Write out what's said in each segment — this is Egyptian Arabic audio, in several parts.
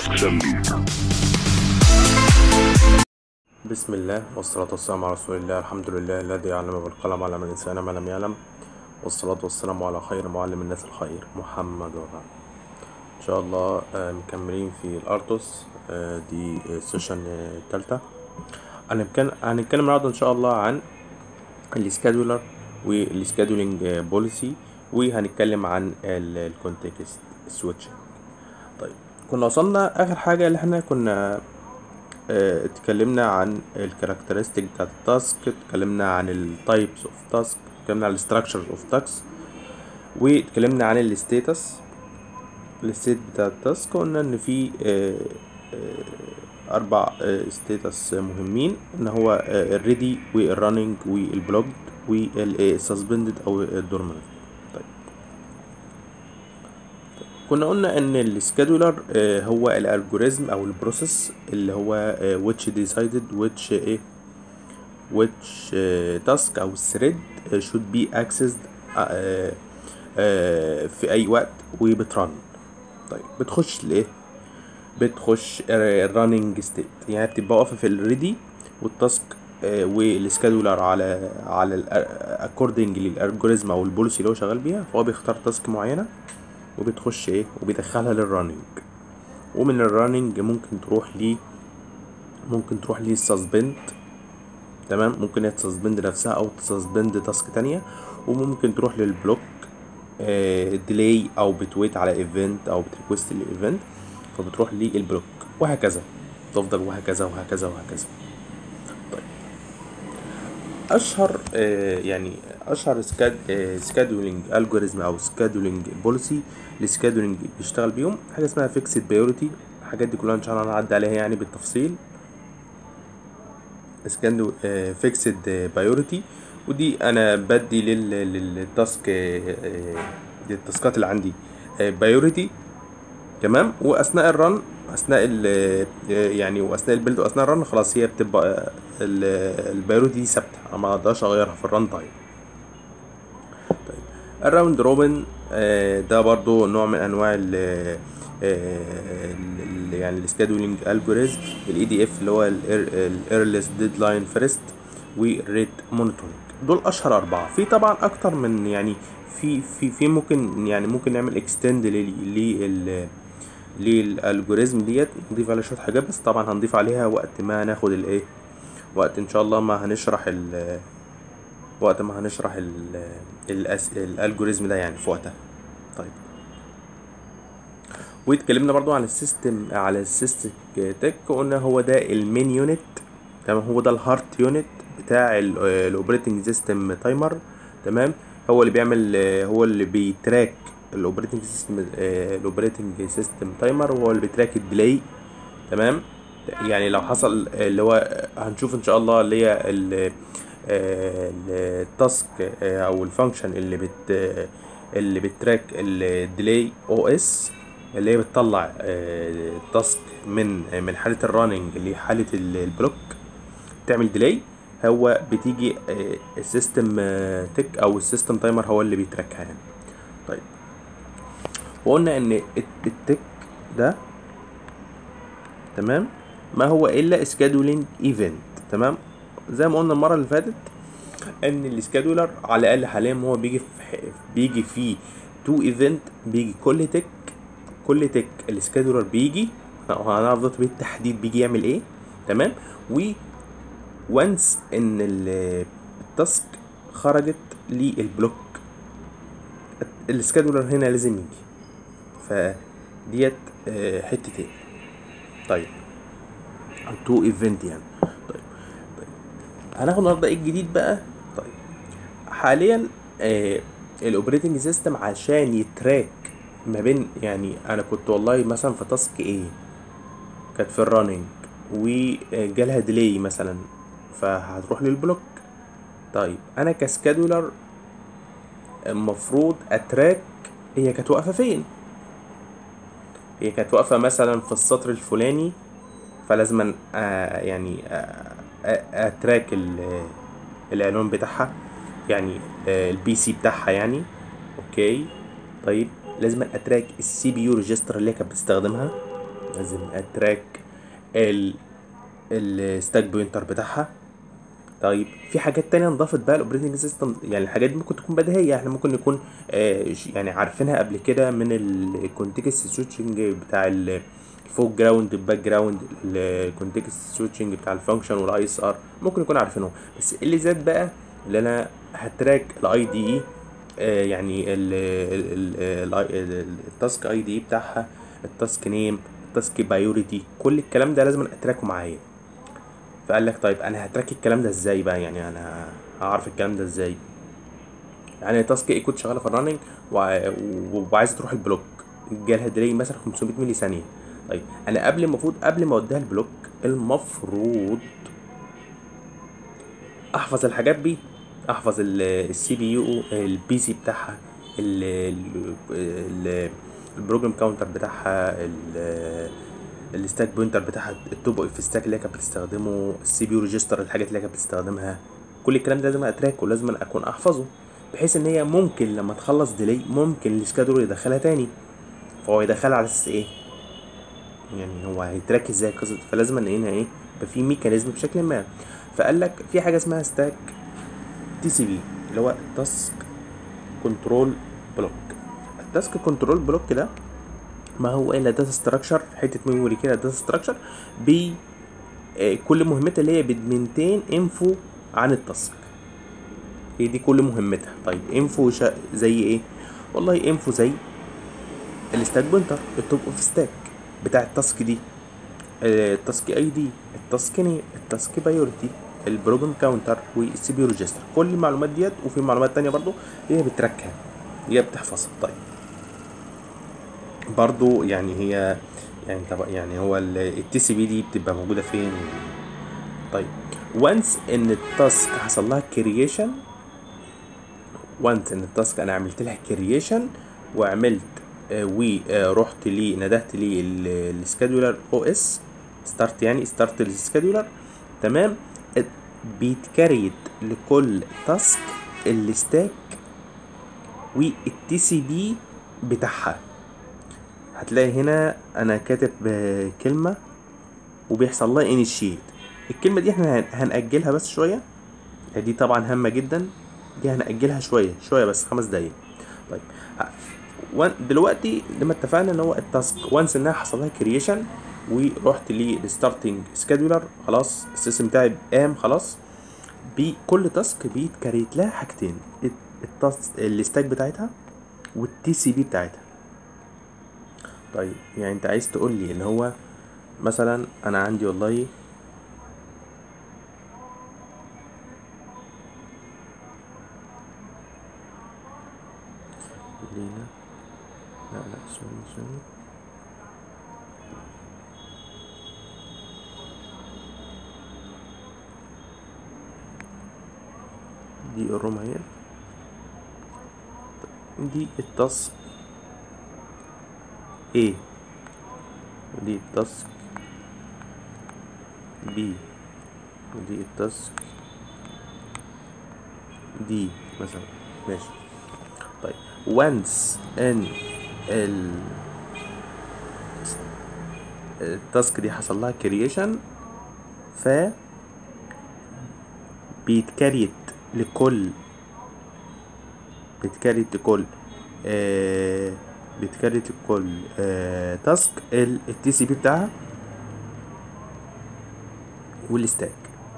tasks and loot. بسم الله والصلاة والسلام على رسول الله الحمد لله الذي علم بالقلم علم الإنسان ما لم يعلم والصلاة والسلام على خير معلم الناس الخير محمد وبعد إن شاء الله آه، مكملين في الأرتوس آه، دي السيشن التالتة هنتكلم هنتكلم النهاردة إن شاء الله عن السكادولر والسكادولينج بوليسي وهنتكلم عن الكونتكست سويتشنج طيب كنا وصلنا آخر حاجة اللي احنا كنا آه، اتكلمنا عن الكاركترستيك بتاعت التاسك اتكلمنا عن التايبس اوف تاسك اتكلمنا عن الستراكشر اوف تاسك واتكلمنا عن الستاتس الستيت بتاع التاسك قلنا ان في آه، آه، اربع ستاتس مهمين ان هو الريدي والرننج والبلوجد والسسبندد او الدورمنت طيب كنا قلنا ان السكادولر هو الالجوريزم او البروسيس اللي هو آه، which decided which ايه which آه، task او thread آه، should be accessed آه، آه، في اي وقت وبترن طيب بتخش لايه بتخش الرننج ستيت يعني بتبقى واقفه في الريدي والتاسك والسكادولر على على اكوردنج للالجوريزم او البوليسي اللي هو شغال بيها فهو بيختار تاسك معينه وبتخش ايه وبيدخلها للرننج ومن الرننج ممكن تروح ليه ممكن تروح ليه السسبند تمام ممكن هي تسسبند نفسها او تسسبند تاسك تانية وممكن تروح للبلوك ديلي او بتويت على ايفنت او بتريكوست الايفنت فبتروح للبلوك وهكذا تفضل وهكذا وهكذا وهكذا طيب اشهر آه، يعني اشهر سكاد سكادولينج الجوريزم او سكادولينج بوليسي السكادولينج بيشتغل بيهم حاجه اسمها فيكسد بايوريتي الحاجات دي كلها ان شاء الله هنعدي عليها يعني بالتفصيل سكاندو فيكسد بايوريتي ودي انا بدي لل للتاسك للتاسكات اللي عندي بايوريتي تمام واثناء الرن اثناء ال يعني واثناء البيلد واثناء الرن خلاص هي بتبقى البايوريتي دي ثابته أنا ما اقدرش اغيرها في الرن تايم طيب الراوند روبن آه، ده برضو نوع من انواع ال آه، ال- يعني السكادولينج الجوريزم الاي دي اف اللي هو الايرليست ديدلاين فيرست والريت مونيتورنج دول اشهر اربعه في طبعا اكتر من يعني في في في ممكن يعني ممكن نعمل اكستند لل للالجوريزم ديت نضيف عليها شويه حاجات بس طبعا هنضيف عليها وقت ما هناخد الايه وقت ان شاء الله ما هنشرح ال وقت ما هنشرح ال الأس... الالجوريزم ده يعني في وقتها طيب واتكلمنا برضو عن السيستم على السيستم تك قلنا هو ده المين يونت تمام هو ده الهارت يونت بتاع الاوبريتنج سيستم تايمر تمام هو اللي بيعمل آه، هو اللي بيتراك الاوبريتنج سيستم الاوبريتنج سيستم تايمر وهو اللي بيتراك الديلي تمام يعني لو حصل اللي هو هنشوف ان شاء الله اللي هي ال- آه، التاسك آه، او الفانكشن اللي بت اللي بتراك الديلي او اس اللي هي بتطلع آه، التاسك من من حاله الرننج لحاله ال- البلوك تعمل ديلي هو بتيجي آه، السيستم آه، تك او السيستم تايمر هو اللي بيتراكها يعني طيب وقلنا ان الت- التك ده تمام ما هو الا سكادولينج ايفنت تمام زي ما قلنا المره اللي فاتت ان السكادولر على الاقل حاليا هو بيجي في ح- بيجي فيه تو ايفنت بيجي كل تك كل تك السكادولر بيجي هنعرف دلوقتي بالتحديد بيجي يعمل ايه تمام و وانس ان ال- التاسك خرجت للبلوك السكادولر هنا لازم يجي فديت آه، حتتين طيب تو ايفنت يعني طيب طيب هناخد النهارده ايه الجديد بقى طيب حاليا آه الاوبريتنج سيستم عشان يتراك ما بين يعني انا كنت والله مثلا في تاسك ايه كانت في الرننج وجالها ديلي مثلا فهتروح للبلوك طيب انا كسكادولر المفروض اتراك هي كانت واقفه فين هي كانت واقفه مثلا في السطر الفلاني فلازم آه يعني آه آه اتراك ال- العنوان بتاعها يعني آه البي سي بتاعها يعني اوكي طيب لازم اتراك السي بي يو ريجستر اللي هي كانت بتستخدمها لازم اتراك ال الستاك بوينتر بتاعها طيب في حاجات تانية انضافت بقى الاوبريتنج سيستم يعني الحاجات دي ممكن تكون بديهيه احنا ممكن نكون آه ش- يعني عارفينها قبل كده من الكونتكست سويتشنج بتاع الفوق جراوند الباك جراوند الكونتكست سويتشنج بتاع الفانكشن والاي اس ار ممكن نكون عارفينهم بس اللي زاد بقى اللي انا هتراك الاي دي اي يعني ال- ال- ال- ال- ال- التاسك اي دي بتاعها التاسك نيم التاسك بايوريتي كل الكلام ده لازم اتراكه معايا فقال لك طيب انا هتراك الكلام ده ازاي بقى يعني انا هعرف الكلام ده ازاي يعني تاسك ايه كنت شغاله في الرننج وع- وعايزه تروح البلوك جالها ديلي مثلا 500 ملي ثانيه طيب انا قبل المفروض قبل ما اوديها البلوك المفروض احفظ الحاجات دي احفظ السي بي يو البي سي بتاعها ال- ال- ال- البروجرام كاونتر بتاعها ال- الستاك بوينتر بتاعها التوب اف ستاك اللي هي كانت بتستخدمه السي بي يو ريجستر الحاجات اللي هي كانت بتستخدمها كل الكلام ده لازم اتراكه لازم اكون احفظه بحيث ان هي ممكن لما تخلص ديلي ممكن السكادول يدخلها تاني فهو يدخلها على اساس ايه يعني هو هيتراك ازاي القصه دي؟ فلازم ان هنا ايه يبقى في ميكانيزم بشكل ما فقال لك في حاجه اسمها ستاك تي سي بي اللي هو تاسك كنترول بلوك التاسك كنترول بلوك ده ما هو الا داتا ستراكشر حته ميموري كده داتا ستراكشر ب آه، كل مهمتها اللي هي بتمنتين انفو عن التاسك هي دي كل مهمتها طيب انفو شا... زي ايه والله انفو زي الستاك بوينتر التوب اوف ستاك بتاع التاسك دي آه، التاسك اي دي التاسك ني التاسك بايورتي البروجرام كاونتر والسي بي ريجستر كل المعلومات ديت وفي معلومات تانية برضو هي بتركها هي بتحفظها طيب برضو يعني هي يعني طب يعني هو التي سي بي دي بتبقى موجوده فين طيب وانس ان التاسك حصل لها كرييشن وانس ان التاسك انا عملت لها كرييشن وعملت آه، ورحت لي ندهت لي السكادولر او اس ستارت يعني ستارت السكادولر تمام ات- بيتكريت لكل تاسك الستاك والتي سي بي بتاعها هتلاقي هنا انا كاتب آه، كلمه وبيحصل لها انيشيت الكلمه دي احنا هن- هنأجلها بس شويه دي طبعا هامه جدا دي هنأجلها شويه شويه بس خمس دقايق طيب ه- وان- دلوقتي لما اتفقنا ان هو التاسك وانس انها حصل لها كرييشن ورحت للستارتنج سكادولر خلاص السيستم بتاعي قام خلاص بكل تاسك بيتكريت لها حاجتين التاسك الستاك بتاعتها والتي سي بي بتاعتها طيب يعني انت عايز تقول لي ان هو مثلا انا عندي والله لينا لا لا ثواني ثواني دي الروم اهي دي التاسك A ودي التاسك B ودي التاسك D مثلا ماشي طيب once ان ال التاسك دي حصل لها كرييشن ف بيتكريت لكل بيتكريت لكل آه بيتكريت لكل آه تاسك التي سي بي بتاعها والستاك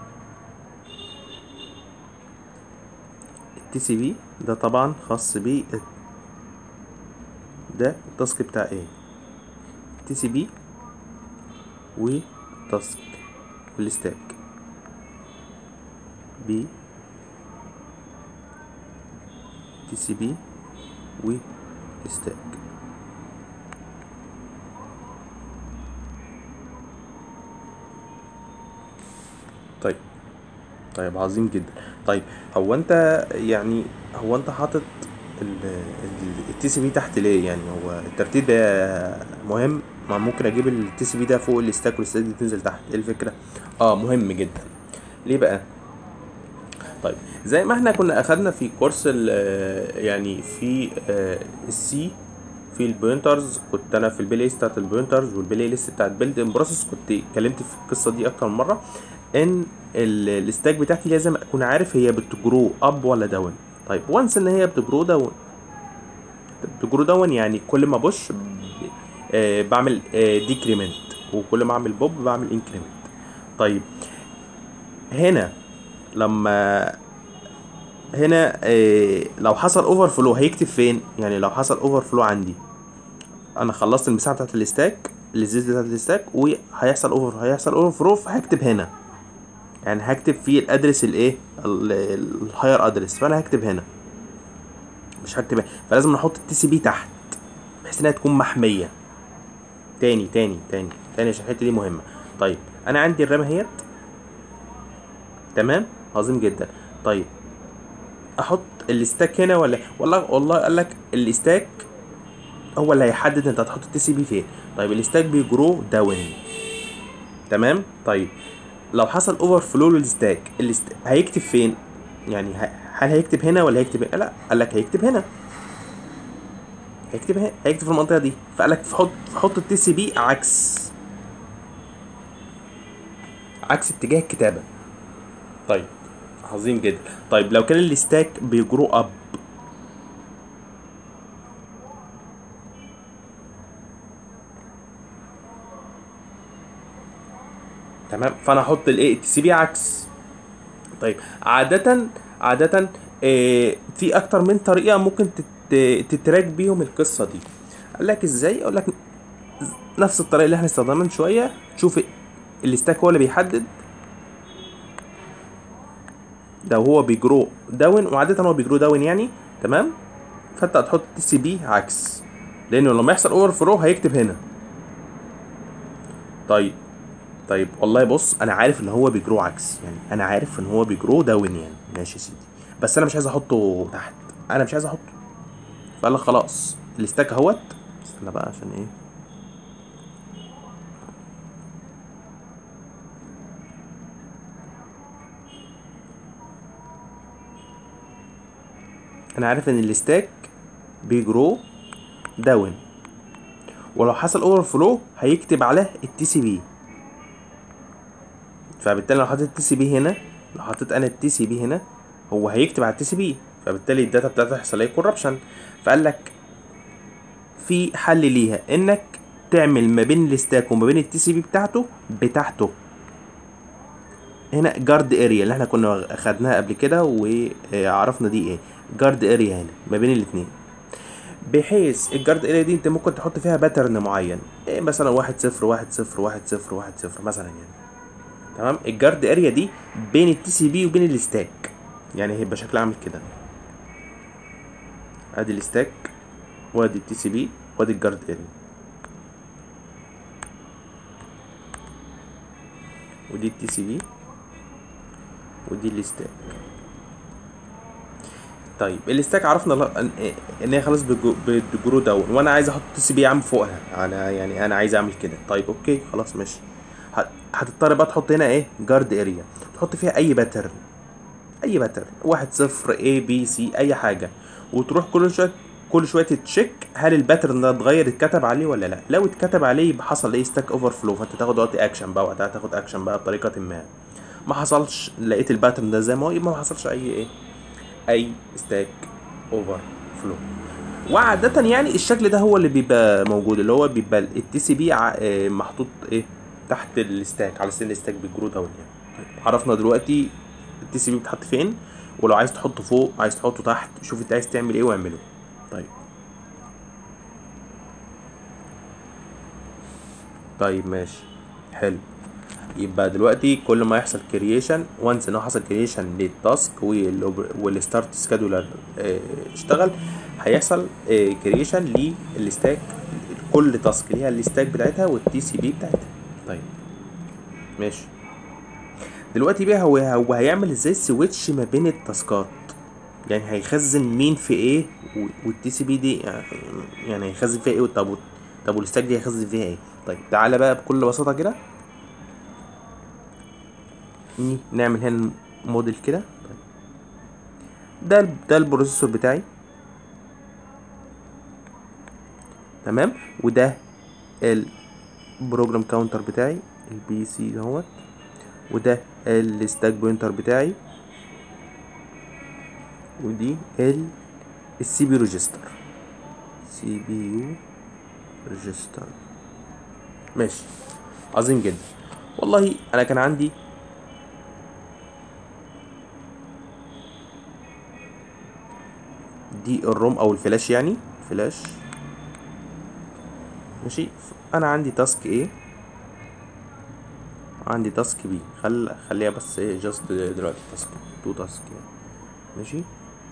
التي سي بي ده طبعا خاص بيه ده التاسك بتاع ايه تي سي بي والتاسك والستاك بي تي سي بي والستاك طيب طيب عظيم جدا طيب هو انت يعني هو انت حاطط التي سي بي تحت ليه يعني هو الترتيب ده مهم ما ممكن اجيب التي سي بي ده فوق الستاك والستاك دي تنزل تحت ايه الفكره اه مهم جدا ليه بقى طيب زي ما احنا كنا اخدنا في كورس ال- يعني في السي في البوينترز كنت انا في البلاي ليست بتاعت البوينترز والبلاي ليست بتاعت بيلد ان بروسيس كنت اتكلمت في القصه دي اكتر من مره ان ال- الستاك بتاعتي لازم اكون عارف هي بتجرو اب ولا داون طيب وانس ان هي بتجرو داون بتجرو داون يعني كل ما بوش ب- آه بعمل ديكريمنت وكل ما اعمل بوب بعمل انكريمنت طيب هنا لما هنا آه لو حصل اوفر فلو هيكتب فين يعني لو حصل اوفر فلو عندي انا خلصت المساحه بتاعت الستاك الزيت بتاعت الستاك وهيحصل اوفر هيحصل اوفر فلو فهكتب هنا يعني هكتب فيه الادرس الايه الهاير ادرس فانا هكتب هنا مش هكتب هنا. فلازم نحط التي سي بي تحت بحيث انها تكون محميه تاني تاني تاني تاني عشان الحته دي مهمه طيب انا عندي الرام اهيت تمام عظيم جدا طيب احط الستاك هنا ولا والله والله قال لك الستاك هو اللي هيحدد انت هتحط التي سي بي فين طيب الستاك بيجرو داون تمام طيب لو حصل اوفر فلو للستاك الست... هيكتب فين يعني ه... هل هيكتب هنا ولا هيكتب هنا لا قال لك هيكتب هنا هيكتب هنا هيكتب في المنطقه دي فقال لك حط حط التي سي بي عكس عكس اتجاه الكتابه طيب عظيم جدا طيب لو كان الستاك بيجرو اب تمام فانا احط الايه التي سي بي عكس طيب عادة عادة آه في اكتر من طريقة ممكن تت- تتراك بيهم القصة دي قال لك ازاي اقول لك نفس الطريقة اللي احنا استخدمناها من شوية شوف الستاك هو اللي بيحدد ده هو بيجرو داون وعادة هو بيجرو داون يعني تمام فانت هتحط التي سي بي عكس لانه لما يحصل اوفر فلو هيكتب هنا طيب طيب والله بص انا عارف ان هو بيجرو عكس يعني انا عارف ان هو بيجرو داون يعني ماشي يا سيدي بس انا مش عايز احطه تحت انا مش عايز احطه فقال لك خلاص الستاك اهوت استنى بقى عشان ايه انا عارف ان الستاك بيجرو داون ولو حصل اوفر فلو هيكتب عليه التي سي بي فبالتالي لو حطيت التي سي بي هنا لو حطيت انا التي سي بي هنا هو هيكتب على التي سي بي فبالتالي الداتا بتاعته هيحصل لها كوربشن فقال لك في حل ليها انك تعمل ما بين الستاك وما بين التي سي بي بتاعته بتاعته هنا جارد اريا اللي احنا كنا خدناها قبل كده وعرفنا دي ايه جارد اريا هنا ما بين الاتنين بحيث الجارد اريا دي انت ممكن تحط فيها باترن معين إيه مثلا واحد صفر واحد صفر واحد صفر واحد صفر مثلا يعني تمام الجارد اريا دي بين التي سي بي وبين الستاك يعني هيبقى شكلها عامل كده ادي الستاك وادي التي سي بي وادي الجارد اريا ودي التي سي بي ودي الستاك طيب الستاك عرفنا لا- ان ان هي خلاص بتجو- بتجرو داون وانا عايز احط تي سي بي عام فوقها انا يعني انا عايز اعمل كده طيب اوكي خلاص ماشي ه- هتضطر بقى تحط هنا ايه جارد اريا تحط فيها اي باترن اي باترن واحد صفر اي بي سي اي حاجه وتروح كل شويه كل شويه تتشيك هل الباترن ده اتغير اتكتب عليه ولا لا لو اتكتب عليه يبقى حصل ايه ستاك اوفر فلو فانت تاخد وقت اكشن بقى وقتها تاخد اكشن بقى بطريقه ما ما حصلش لقيت الباترن ده زي ما هو يبقى ما حصلش اي ايه اي ستاك اوفر فلو وعادة يعني الشكل ده هو اللي بيبقى موجود اللي هو بيبقى التي سي بي محطوط ايه تحت الستاك على سن الستاك بالجرو داون يعني طيب عرفنا دلوقتي التي سي بي بتحط فين ولو عايز تحطه فوق عايز تحطه تحت شوف انت عايز تعمل ايه واعمله طيب طيب ماشي حلو يبقى دلوقتي كل ما يحصل كرييشن وانس ان هو حصل كرييشن للتاسك والستارت سكادولر اشتغل هيحصل كرييشن للستاك كل تاسك ليها الستاك بتاعتها والتي سي بي بتاعتها طيب ماشي دلوقتي بقى هو هو هيعمل ازاي سويتش ما بين التاسكات يعني هيخزن مين في ايه والتي سي بي دي يعني هيخزن فيها ايه طب طب والستاك دي هيخزن فيها ايه طيب تعالى بقى بكل بساطه كده ني- نعمل هنا موديل كده طيب. ده ال- ده البروسيسور بتاعي تمام وده البروجرام كاونتر بتاعي البي سي دوت وده الستاك بوينتر بتاعي ودي ال السي بي ريجستر سي بي يو ريجستر ماشي عظيم جدا والله انا كان عندي دي الروم او الفلاش يعني فلاش ماشي انا عندي تاسك ايه عندي تاسك بي خل خليها بس ايه جاست دلوقتي تاسك تو تاسك يعني ماشي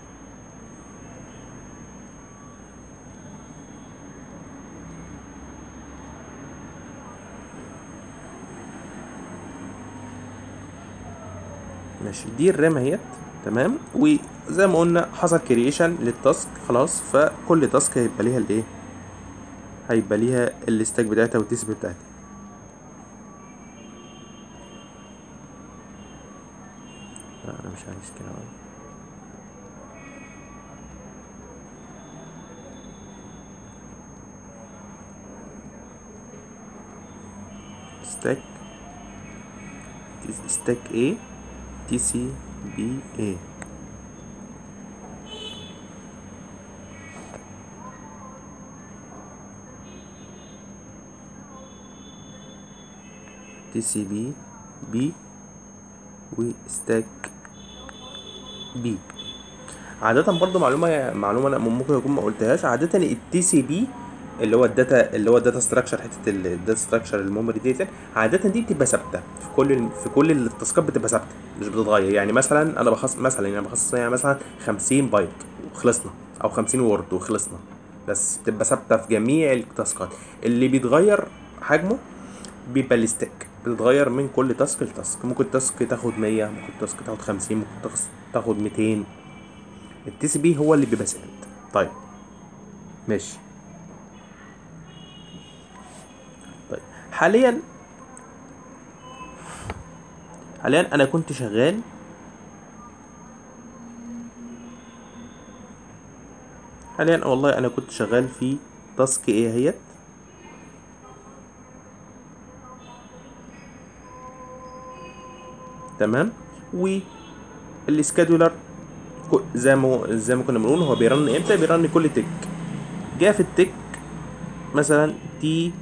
ماشي دي الرام اهيت تمام وزي ما قلنا حصل كرييشن للتاسك خلاص فكل تاسك هيبقى ليها الايه هيبقى ليها الستاك بتاعتها والتسب بتاعتها لا انا مش عايز كده أوي. ستاك ستاك A تي سي بي A تي سي بي بي وستاك بي عادة برضو معلومة معلومة أنا ممكن أكون ما قلتهاش عادة التي سي بي اللي هو الداتا اللي هو الداتا ستراكشر حتة الداتا ستراكشر الميموري ديت عادة دي بتبقى ثابتة في كل في كل التاسكات بتبقى ثابتة مش بتتغير يعني مثلا أنا بخصص مثلا يعني بخصص يعني مثلا 50 بايت وخلصنا أو 50 وورد وخلصنا بس بتبقى ثابتة في جميع التاسكات اللي بيتغير حجمه بيبقى الستاك بتتغير من كل تاسك لتاسك ممكن تاسك تاخد 100 ممكن تاسك تاخد 50 ممكن تاسك تاخد 200 التي سي بي هو اللي بيبقى ثابت طيب ماشي طيب حاليا حاليا انا كنت شغال حاليا والله انا كنت شغال في تاسك ايه اهيت تمام والسكادولر زي ما زي ما كنا بنقول هو بيرن امتى بيرن كل تك جه في التك مثلا تي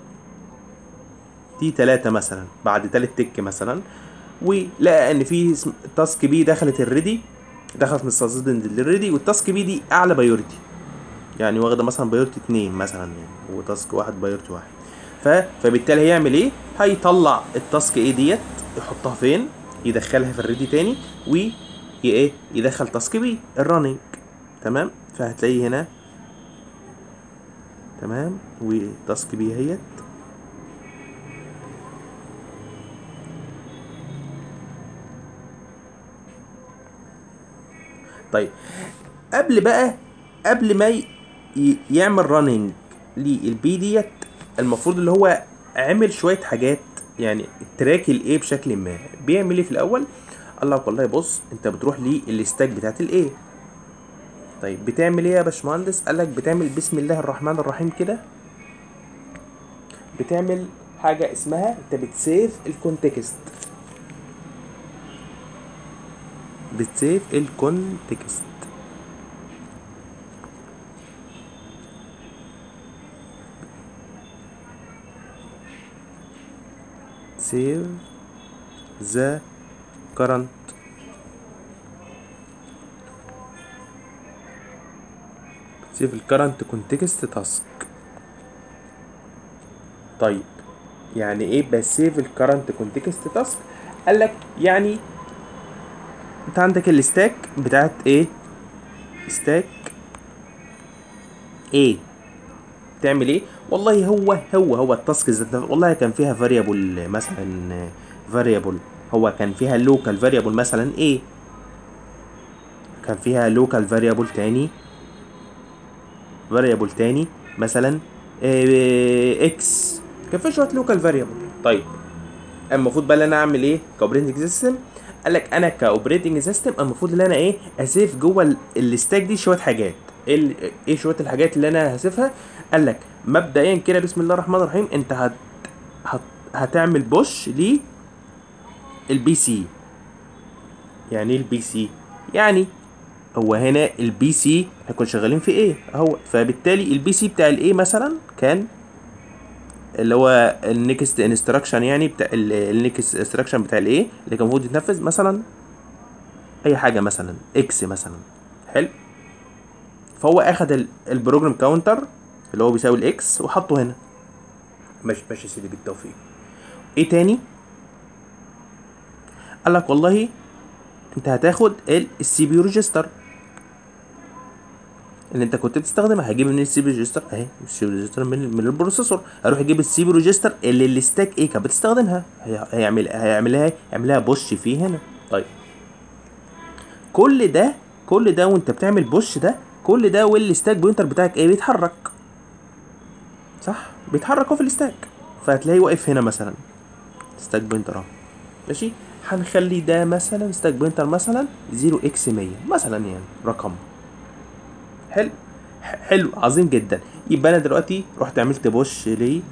تي تلاتة مثلا بعد تالت تك مثلا ولقى ان في اسم- تاسك بي دخلت الريدي دخلت مستخدم للريدي والتاسك بي دي اعلى بايورتي يعني واخده مثلا بايورتي اتنين مثلا يعني وتاسك واحد بايورتي واحد ف... فبالتالي هيعمل ايه هيطلع التاسك ايه ديت يحطها فين يدخلها في الريدي تاني و ي- ايه يدخل تاسك بي الرننج تمام فهتلاقي هنا تمام وتاسك بي اهيت طيب قبل بقى قبل ما ي- ي- يعمل راننج للبي ديت المفروض اللي هو عمل شويه حاجات يعني التراك الايه بشكل ما بيعمل ايه في الاول قال لك والله بص انت بتروح للستاك بتاعت الايه طيب بتعمل ايه يا باشمهندس قال لك بتعمل بسم الله الرحمن الرحيم كده بتعمل حاجه اسمها انت بتسيف الكونتكست بتسيف الكونتكست save the current save the current context task طيب يعني ايه بسيف الكرنت كونتكست تاسك قال لك يعني انت عندك الستاك بتاعت ايه ستاك ايه تعمل ايه والله هو هو هو التاسك ذات نفسه- والله كان فيها فاريبل مثلا فاريبل هو كان فيها لوكال فاريبل مثلا ايه كان فيها لوكال فاريبل تاني فاريبل تاني مثلا اكس كان في شويه لوكال فاريبل طيب المفروض بقى ان انا اعمل ايه كاوبريتنج سيستم قال لك انا كاوبريتنج سيستم المفروض ان انا ايه اسيف جوه ال- الستاك دي شويه حاجات ايه ال- ايه شويه الحاجات اللي انا هسيبها قال لك مبدئيا كده بسم الله الرحمن الرحيم انت هت, هت هتعمل بوش ل البي سي يعني ايه البي سي يعني هو هنا البي سي هيكون شغالين في ايه اهو فبالتالي البي سي بتاع الايه مثلا كان اللي هو النكست انستراكشن يعني بتاع النكست انستراكشن بتاع الايه اللي كان المفروض يتنفذ مثلا اي حاجه مثلا اكس مثلا حلو فهو اخد ال- البروجرام كاونتر اللي هو بيساوي الاكس وحطه هنا ماشي ماشي يا سيدي بالتوفيق ايه تاني قال لك والله انت هتاخد السي بي ريجستر اللي انت كنت بتستخدمها هجيب من السي بي ريجستر اهي السي بي ريجستر من من البروسيسور اروح اجيب السي بي ريجستر اللي الستاك ايه كانت بتستخدمها هي- هيعمل هيعملها هيعملها بوش فيه هنا طيب كل ده كل ده وانت بتعمل بوش ده كل ده والستاك بوينتر بتاعك ايه بيتحرك صح بيتحرك اهو في الستاك فهتلاقيه واقف هنا مثلا ستاك بوينتر اهو ماشي هنخلي ده مثلا ستاك بوينتر مثلا 0 اكس 100 مثلا يعني رقم حلو ح- حلو عظيم جدا يبقى انا دلوقتي رحت عملت بوش ليه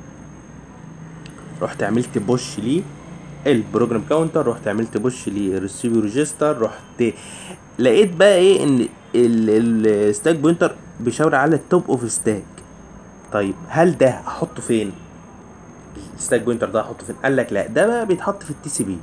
رحت عملت بوش ليه البروجرام كاونتر رحت عملت بوش للريسيفر ريجستر رحت لقيت بقى ايه ان الستاك بوينتر بيشاور على التوب اوف ستاك طيب هل ده احطه فين الستاك بوينتر ده احطه فين قال لك لا ده بقى بيتحط في التي سي بي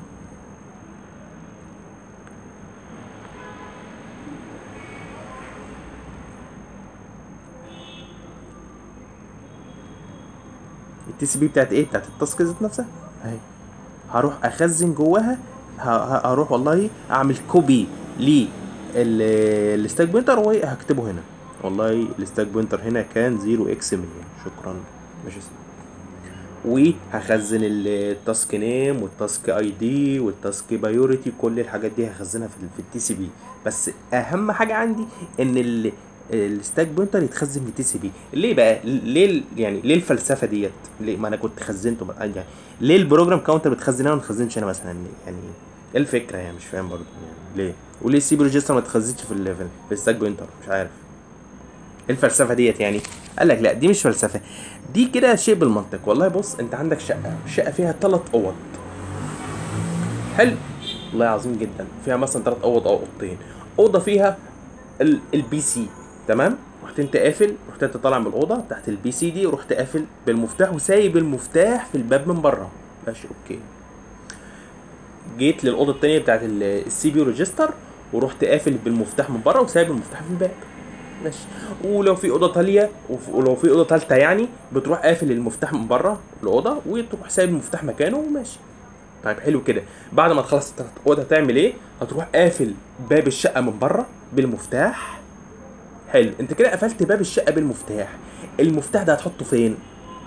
التي سي بي بتاعت ايه بتاعت التاسك ذات نفسها اهي هروح اخزن جواها ه- ه- هروح والله اعمل كوبي ل الستاك بوينتر وهكتبه هنا والله الستاك بوينتر هنا كان 0 اكس 100 شكرا ماشي يا سيدي. وهخزن التاسك نيم والتاسك اي دي والتاسك بايوريتي كل الحاجات دي هخزنها في في التي سي بي بس اهم حاجه عندي ان ال الستاك بوينتر يتخزن في التي سي بي ليه بقى ليه ال- يعني ليه الفلسفه ديت ليه ما انا كنت خزنته بقى يعني ليه البروجرام كاونتر بتخزن هنا وما تخزنش هنا مثلا يعني ايه الفكره يعني مش فاهم برضه يعني ليه وليه السي بي ريجستر ما تخزنش في ال في الستاك بوينتر مش عارف ايه الفلسفه ديت يعني قال لك لا دي مش فلسفه دي كده شيء بالمنطق والله بص انت عندك شقه الشقه فيها ثلاث اوض حلو والله عظيم جدا فيها مثلا ثلاث اوض او اوضتين اوضه فيها ال- البي سي تمام رحت انت قافل رحت انت طالع من الاوضه تحت البي سي دي ورحت قافل بالمفتاح وسايب المفتاح في الباب من بره ماشي اوكي جيت للاوضه التانية بتاعت السي بي ريجستر ورحت قافل بالمفتاح من بره وسايب المفتاح في الباب ماشي ولو في اوضه تاليه وف- ولو في اوضه تالته يعني بتروح قافل المفتاح من بره الاوضه وتروح سايب المفتاح مكانه وماشي طيب حلو كده بعد ما تخلص التلات اوضه هتعمل ايه هتروح قافل باب الشقه من بره بالمفتاح حلو انت كده قفلت باب الشقه بالمفتاح المفتاح ده هتحطه فين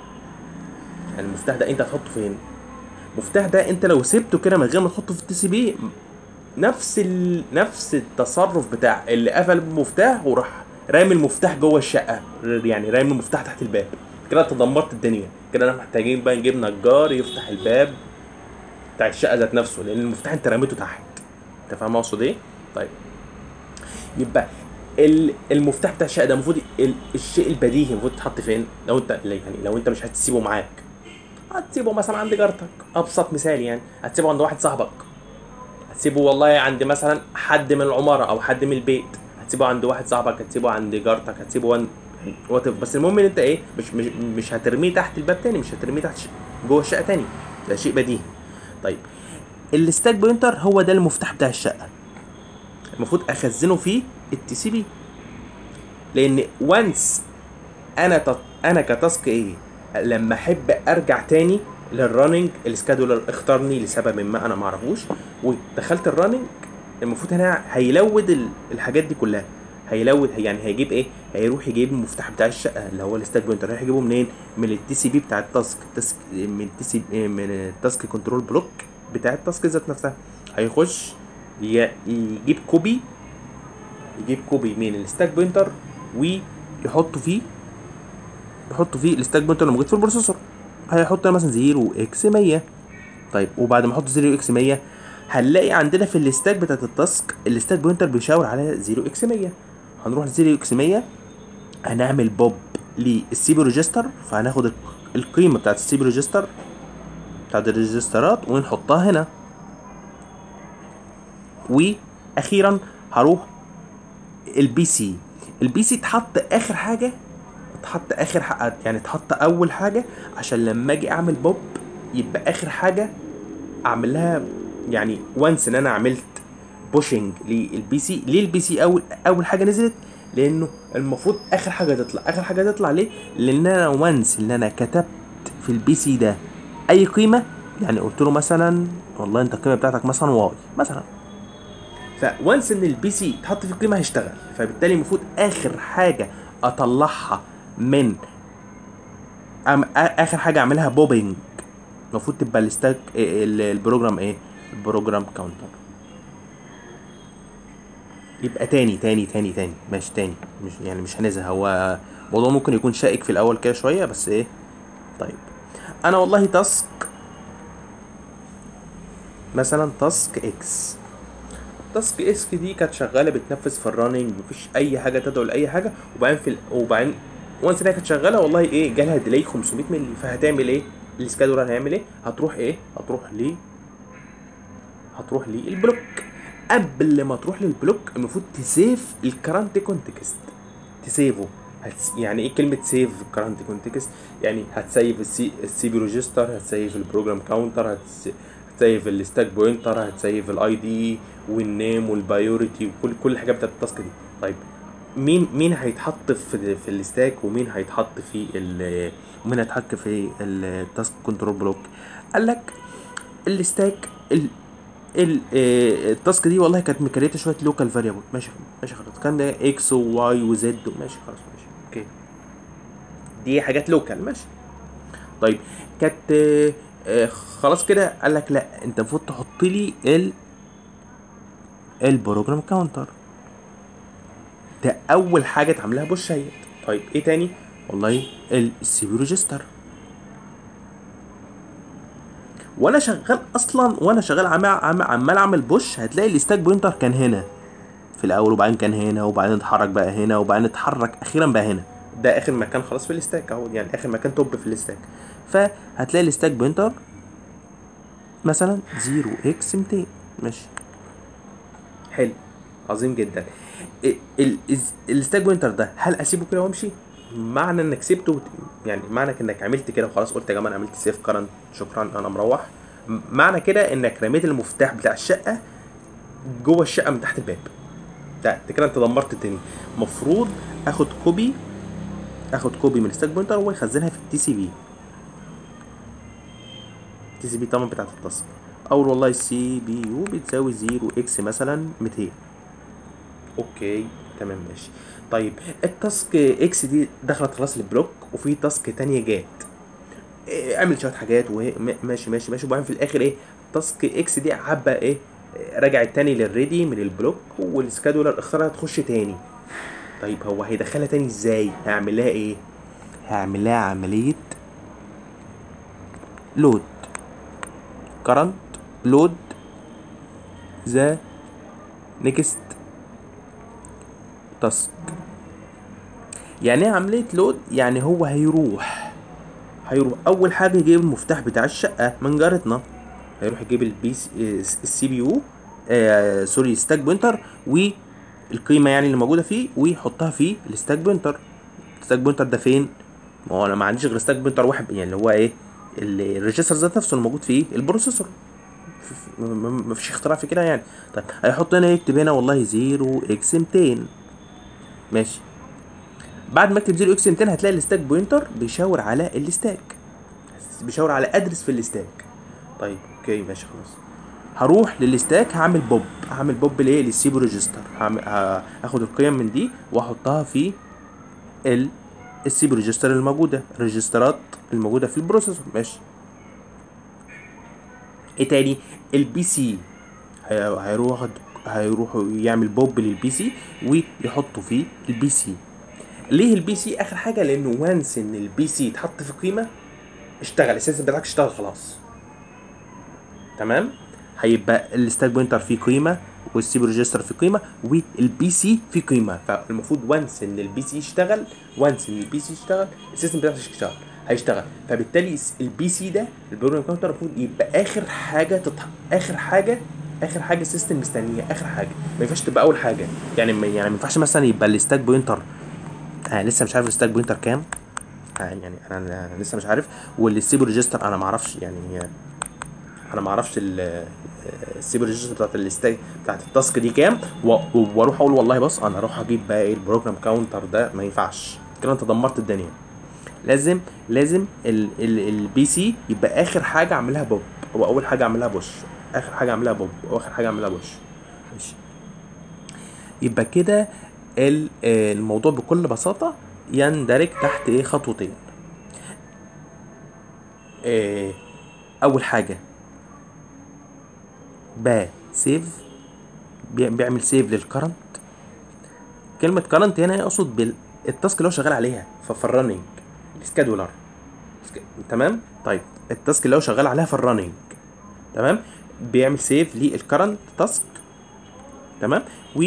يعني المفتاح ده انت هتحطه فين المفتاح ده انت لو سبته كده من غير ما تحطه في التي سي بي نفس ال... نفس التصرف بتاع اللي قفل بمفتاح وراح رامي المفتاح جوه الشقه يعني رامي المفتاح تحت الباب كده انت دمرت الدنيا كده احنا محتاجين بقى نجيب نجار يفتح الباب بتاع الشقه ذات نفسه لان المفتاح انت رميته تحت انت فاهم اقصد ايه طيب يبقى ال- المفتاح بتاع الشقه ده المفروض ال- الشيء البديهي المفروض يتحط فين لو انت يعني لو انت مش هتسيبه معاك هتسيبه مثلا عند جارتك ابسط مثال يعني هتسيبه عند واحد صاحبك هتسيبه والله عند مثلا حد من العماره او حد من البيت هتسيبه عند واحد صاحبك هتسيبه عند جارتك هتسيبه عند وات بس المهم ان انت ايه مش مش مش هترميه تحت الباب تاني مش هترميه تحت ش- جوه الشقه تاني ده شيء بديهي طيب الستاك بوينتر هو ده المفتاح بتاع الشقه المفروض اخزنه في التي سي بي لان وانس انا تط... انا كتاسك ايه لما احب ارجع تاني للرننج السكادولر اختارني لسبب ما انا ما اعرفوش ودخلت الرننج المفروض هنا هيلود ال- الحاجات دي كلها هيلود يعني هيجيب ايه هيروح يجيب المفتاح بتاع الشقه اللي هو الستاك بوينتر هيجيبه منين من التي سي بي بتاع التاسك التاسك من التي سي من التاسك كنترول بلوك بتاع التاسك ذات نفسها هيخش ي- يجيب كوبي يجيب كوبي من الستاك بوينتر ويحطه فيه يحطه فيه الستاك بوينتر اللي موجود في البروسيسور هيحط مثلا 0 اكس 100 طيب وبعد ما احط 0 اكس 100 هنلاقي عندنا في الستاك بتاعت التاسك الستاك بوينتر بيشاور على 0 اكس 100 هنروح ل 0 اكس 100 هنعمل بوب للسيبي ريجستر فهناخد ال- القيمه بتاعت السيبي ريجستر بتاعت الريجسترات ونحطها هنا واخيرا هروح البي سي البي سي اتحط اخر حاجه اتحط اخر حاجة يعني اتحط اول حاجه عشان لما اجي اعمل بوب يبقى اخر حاجه اعمل لها يعني وانس ان انا عملت بوشنج للبي سي ليه البي سي اول اول حاجه نزلت لانه المفروض اخر حاجه تطلع اخر حاجه تطلع ليه لان انا وانس ان انا كتبت في البي سي ده اي قيمه يعني قلت له مثلا والله انت القيمه بتاعتك مثلا واي مثلا فوانس ان البي سي اتحط في القيمه هيشتغل فبالتالي المفروض اخر حاجه اطلعها من أم آ- اخر حاجه اعملها بوبينج المفروض تبقى الستاك ال- البروجرام ايه البروجرام كاونتر يبقى تاني تاني تاني تاني ماشي تاني مش يعني مش هنزهق هو الموضوع ممكن يكون شائك في الاول كده شويه بس ايه طيب انا والله تاسك مثلا تاسك اكس تاسك اكس دي كانت شغاله بتنفذ في الرننج مفيش اي حاجه تدعو لاي حاجه وبعدين في ال... وبعدين وانس انها كانت شغاله والله ايه جالها ديلي 500 مللي فهتعمل ايه السكادولر هيعمل ايه هتروح ايه هتروح ليه هتروح للبلوك قبل ما تروح للبلوك المفروض تسيف الكرنت كونتكست تسيفه هتس... يعني ايه كلمه سيف الكرنت كونتكست يعني هتسيف السي السي بي ريجستر هتسيف البروجرام كاونتر هتس... هتسيف الستاك بوينتر هتسيف الاي دي والنيم والبايوريتي وكل كل الحاجات بتاعت التاسك دي طيب مين مين هيتحط في في الستاك ومين هيتحط في ال ومين هيتحط في التاسك كنترول بلوك قال لك الستاك ال ال آه، التاسك دي والله كانت مكريته شويه لوكال فاريبل ماشي ماشي خلاص كان ده اكس وواي وزد ماشي خلاص ماشي اوكي دي حاجات لوكال ماشي طيب كانت آه، آه، خلاص كده قال لك لا انت المفروض تحط لي ال البروجرام كاونتر ده اول حاجه تعملها بوش هيت طيب ايه تاني والله السي بي ريجستر وانا شغال اصلا وانا شغال عمال عمال, عمال اعمل بوش هتلاقي الستاك بوينتر كان هنا في الاول وبعدين كان هنا وبعدين اتحرك بقى هنا وبعدين اتحرك اخيرا بقى هنا ده اخر مكان خلاص في الستاك اهو يعني اخر مكان توب في الستاك فهتلاقي الستاك بوينتر مثلا 0 اكس 200 ماشي حلو عظيم جدا ال- ال- الز- الستاك بوينتر ده هل اسيبه كده وامشي معنى انك سيبته وت- يعني معنى انك عملت كده وخلاص قلت يا جماعه انا عملت سيف كرنت شكرا انا مروح م- معنى كده انك رميت المفتاح بتاع الشقه جوه الشقه من تحت الباب ده انت كده انت دمرت الدنيا المفروض اخد كوبي اخد كوبي من الستاك بوينتر واخزنها في التي سي بي التي سي بي طبعا بتاعت التصل اقول والله السي بي يو بتساوي 0 اكس مثلا 200 اوكي تمام ماشي طيب التاسك اكس دي دخلت خلاص البلوك وفي تاسك تانية جات إيه، اعمل شويه حاجات وماشي ماشي ماشي وبعدين في الاخر ايه تاسك اكس دي عبى ايه إيه، رجعت تاني للريدي من البلوك والسكادولر اختارها تخش تاني طيب هو هيدخلها تاني ازاي هعمل لها ايه هعمل لها عمليه لود current load the next task يعني ايه عملية لود يعني هو هيروح هيروح اول حاجة يجيب المفتاح بتاع الشقة من جارتنا هيروح يجيب البي السي بي يو آه سوري ستاك بوينتر والقيمة يعني اللي موجودة فيه ويحطها في الستاك بوينتر الستاك بوينتر ده فين؟ ما هو انا ما عنديش غير ستاك بوينتر واحد يعني اللي هو ايه ال- الريجستر ذات نفسه اللي موجود فيه البروسيسور ف- م- م- مفيش اختراع في كده يعني طيب هيحط هنا يكتب هنا والله 0 اكس 200 ماشي بعد ما اكتب 0 اكس 200 هتلاقي الستاك بوينتر بيشاور على الستاك بيشاور على ادرس في الستاك طيب اوكي ماشي خلاص هروح للستاك هعمل بوب هعمل بوب ليه للسيبو ريجستر هعمل ه- هاخد القيم من دي واحطها في ال السيبو ريجستر الموجوده الريجسترات الموجوده في البروسيسور ماشي ايه تاني البي سي هي- هيروح هيروح يعمل بوب للبي سي ويحطه في البي سي ليه البي سي اخر حاجه لانه وانس ان البي سي اتحط في قيمه اشتغل السيستم بتاعك اشتغل خلاص تمام هيبقى الستاك بوينتر فيه قيمه والسي بي ريجستر في قيمه والبي سي في قيمه فالمفروض وانس ان البي سي يشتغل وانس ان البي سي يشتغل السيستم بتاعك يشتغل هيشتغل فبالتالي البي سي ده البروجرام كاونتر المفروض يبقى اخر حاجه تطح... اخر حاجه اخر حاجه السيستم مستنيها اخر حاجه ما ينفعش تبقى اول حاجه يعني ما يعني ما ينفعش مثلا يبقى الستاك بوينتر آه لسه مش عارف الستاك بوينتر كام آه يعني انا أنا لسه مش عارف والسيبو ريجستر انا ما اعرفش يعني انا ما اعرفش السيبو ريجستر بتاعت الستاك بتاعت التاسك دي كام و- واروح اقول والله بص انا اروح اجيب بقى ايه البروجرام كاونتر ده ما ينفعش كده انت دمرت الدنيا لازم لازم ال- ال- البي سي يبقى اخر حاجه اعملها بوب او اول حاجه اعملها بوش اخر حاجه اعملها بوب واخر حاجه اعملها بوش ماشي يبقى كده ال- آه، الموضوع بكل بساطه يندرج تحت ايه خطوتين آه، اول حاجه با سيف بي- بيعمل سيف للكرنت كلمه كرنت هنا يقصد بالتاسك اللي هو شغال عليها ففي الرننج السكادولر سك- تمام طيب التاسك اللي هو شغال عليها في الرننج تمام بيعمل سيف للكرنت تاسك تمام و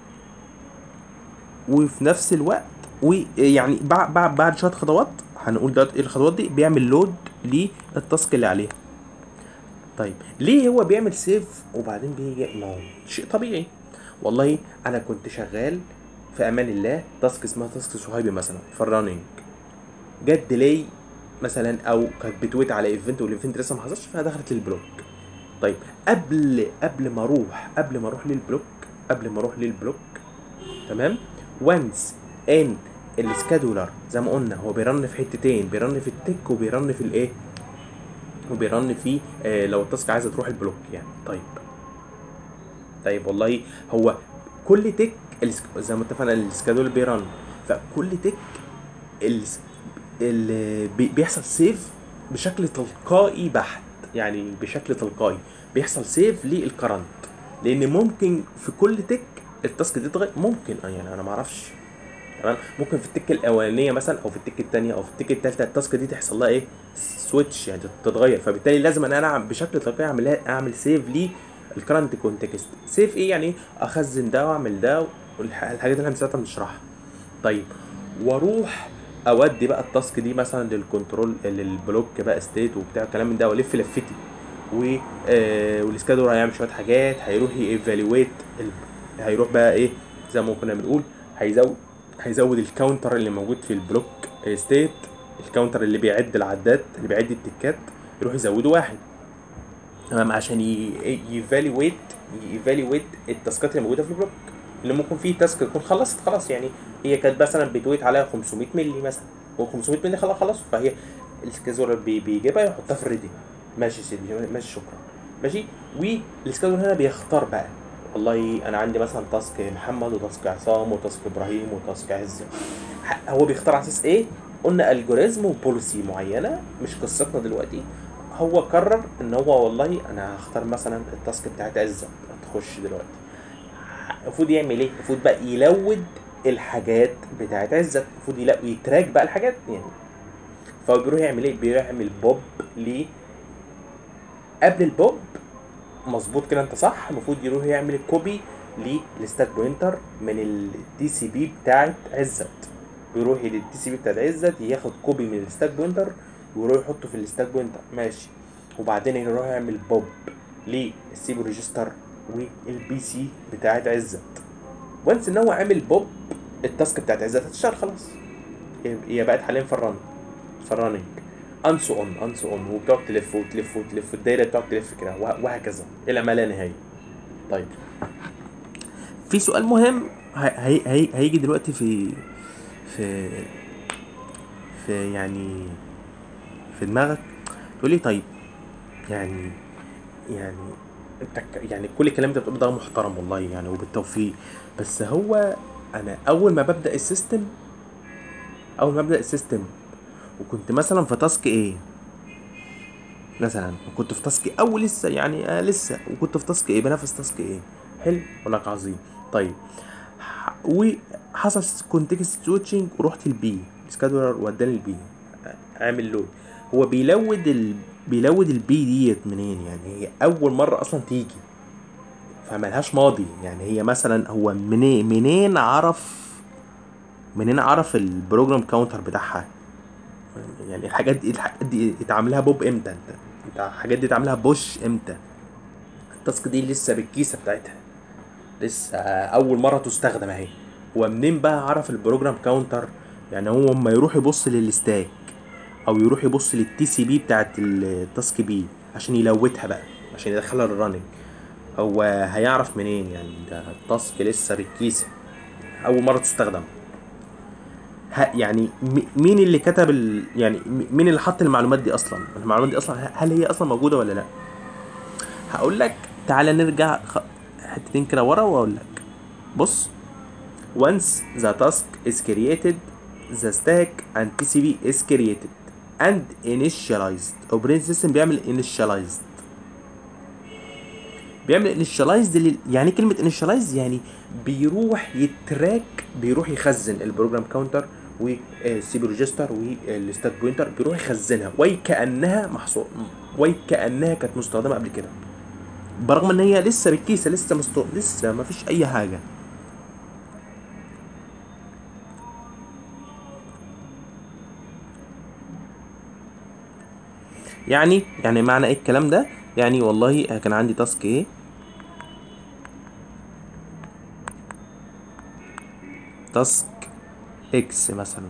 وفي نفس الوقت ويعني بعد بعد بعد شويه خطوات هنقول دلوقتي ايه الخطوات دي بيعمل لود للتاسك اللي عليها طيب ليه هو بيعمل سيف وبعدين بيجي ما هو شيء طبيعي والله انا كنت شغال في امان الله تاسك اسمها تاسك صهيبي مثلا في الرننج جت ديلي مثلا او كانت بتويت على ايفنت والايفنت لسه ما حصلش فدخلت للبلوك طيب قبل قبل ما اروح قبل ما اروح للبلوك قبل ما اروح للبلوك تمام وانس ان السكادولر زي ما قلنا هو بيرن في حتتين بيرن في التك وبيرن في الايه وبيرن في آه لو التاسك عايزه تروح البلوك يعني طيب طيب والله هو كل تك السك- زي ما اتفقنا السكادول بيرن فكل تك الس- ال- بي- بيحصل سيف بشكل تلقائي بحت يعني بشكل تلقائي بيحصل سيف للكرنت لان ممكن في كل تك التاسك دي تتغير ممكن اه يعني انا ما اعرفش تمام ممكن في التك الاولانيه مثلا او في التك الثانيه او في التك الثالثه التاسك دي تحصل لها ايه سويتش يعني تتغير فبالتالي لازم ان انا أعمل بشكل تلقائي اعمل اعمل سيف للكرنت كونتكست سيف ايه يعني إيه؟ اخزن ده واعمل ده والحاجات اللي احنا ساعتها بنشرحها طيب واروح اودي بقى التاسك دي مثلا للكنترول للبلوك بقى ستيت وبتاع الكلام من ده والف لفتي و آه والسكادور هيعمل شويه حاجات هيروح ييفالويت ال... هيروح بقى ايه زي ما كنا بنقول هيزود هيزود الكاونتر اللي موجود في البلوك ستيت الكاونتر اللي بيعد العدات اللي بيعد التكات يروح يزوده واحد تمام عشان ييفالويت ييفالويت التاسكات اللي موجوده في البلوك اللي ممكن فيه تاسك تكون خلصت خلاص يعني هي كانت مثلا بتويت عليها 500 مللي مثلا و 500 مللي خلاص خلصوا فهي السكادول بي بيجيبها يحطها في الريدي ماشي يا سيدي ماشي شكرا ماشي والسكادول هنا بيختار بقى والله انا عندي مثلا تاسك محمد وتاسك عصام وتاسك ابراهيم وتاسك عز ح- هو بيختار على اساس ايه قلنا الجوريزم وبوليسي معينه مش قصتنا دلوقتي هو قرر ان هو والله انا هختار مثلا التاسك بتاعت عزه تخش دلوقتي المفروض يعمل ايه؟ المفروض بقى يلود الحاجات بتاعت عزت المفروض يلا- يتراك بقى الحاجات يعني فهو بيروح يعمل ايه؟ بيروح يعمل بوب ل قبل البوب مظبوط كده انت صح المفروض يروح يعمل كوبي للستاك بوينتر من الدي سي بي بتاعت عزت بيروح للدي سي بي بتاعت عزت ياخد كوبي من الستاك بوينتر ويروح يحطه في الستاك بوينتر ماشي وبعدين يروح يعمل بوب للسيبو ريجستر والبي سي بتاعت عزت وانس ان هو عامل بوب التاسك بتاعت عزت هتشتغل خلاص هي- هي بقت حاليا في الرن في الرننج انسو اون انسو اون وبتقعد تلف وتلف وتلف الدايره بتقعد تلف كده وه- وهكذا الى ما لا نهايه طيب في سؤال مهم هي هي هي هيجي دلوقتي في في في يعني في دماغك تقول لي طيب يعني يعني انت ك- يعني كل الكلام ده بتقوله ده محترم والله يعني وبالتوفيق بس هو انا اول ما ببدا السيستم اول ما ابدا السيستم وكنت مثلا في تاسك ايه مثلا وكنت في تاسك او لسه يعني آه لسه وكنت في تاسك ايه بنافس تاسك ايه حلو ولا لك عظيم طيب ح- وحصل كونتكست سويتشنج ورحت البي سكادولر وداني البي عامل لود هو بيلود ال... بيلود البي ديت منين يعني هي اول مره اصلا تيجي فملهاش ماضي يعني هي مثلا هو منين منين عرف منين عرف البروجرام كاونتر بتاعها يعني الحاجات دي الحاجات دي اتعملها بوب امتى انت انت الحاجات دي اتعملها بوش امتى التاسك دي لسه بالكيسه بتاعتها لسه اول مره تستخدم اهي ومنين بقى عرف البروجرام كاونتر يعني هو اما يروح يبص للستاك او يروح يبص للتي سي بي بتاعت التاسك بي عشان يلوتها بقى عشان يدخلها للرننج هو هيعرف منين يعني ده التاسك لسه بالكيسه اول مره تستخدم ه- يعني م- مين اللي كتب ال... يعني م- مين اللي حط المعلومات دي اصلا المعلومات دي اصلا ه- هل هي اصلا موجوده ولا لا هقول لك تعالى نرجع خ... حتتين كده ورا واقول لك بص once the task is created the stack and TCP is created and initialized operating system بيعمل initialized بيعمل initialized لل... يعني إيه كلمة initialized يعني بيروح يتراك بيروح يخزن البروجرام كاونتر والسي بي ريجستر والستاك بوينتر بيروح يخزنها وكأنها محصور وكأنها كانت مستخدمة قبل كده برغم ان هي لسه بالكيسه لسه مستو... لسه ما فيش اي حاجه يعني يعني معنى ايه الكلام ده يعني والله كان عندي تاسك ايه تاسك اكس مثلا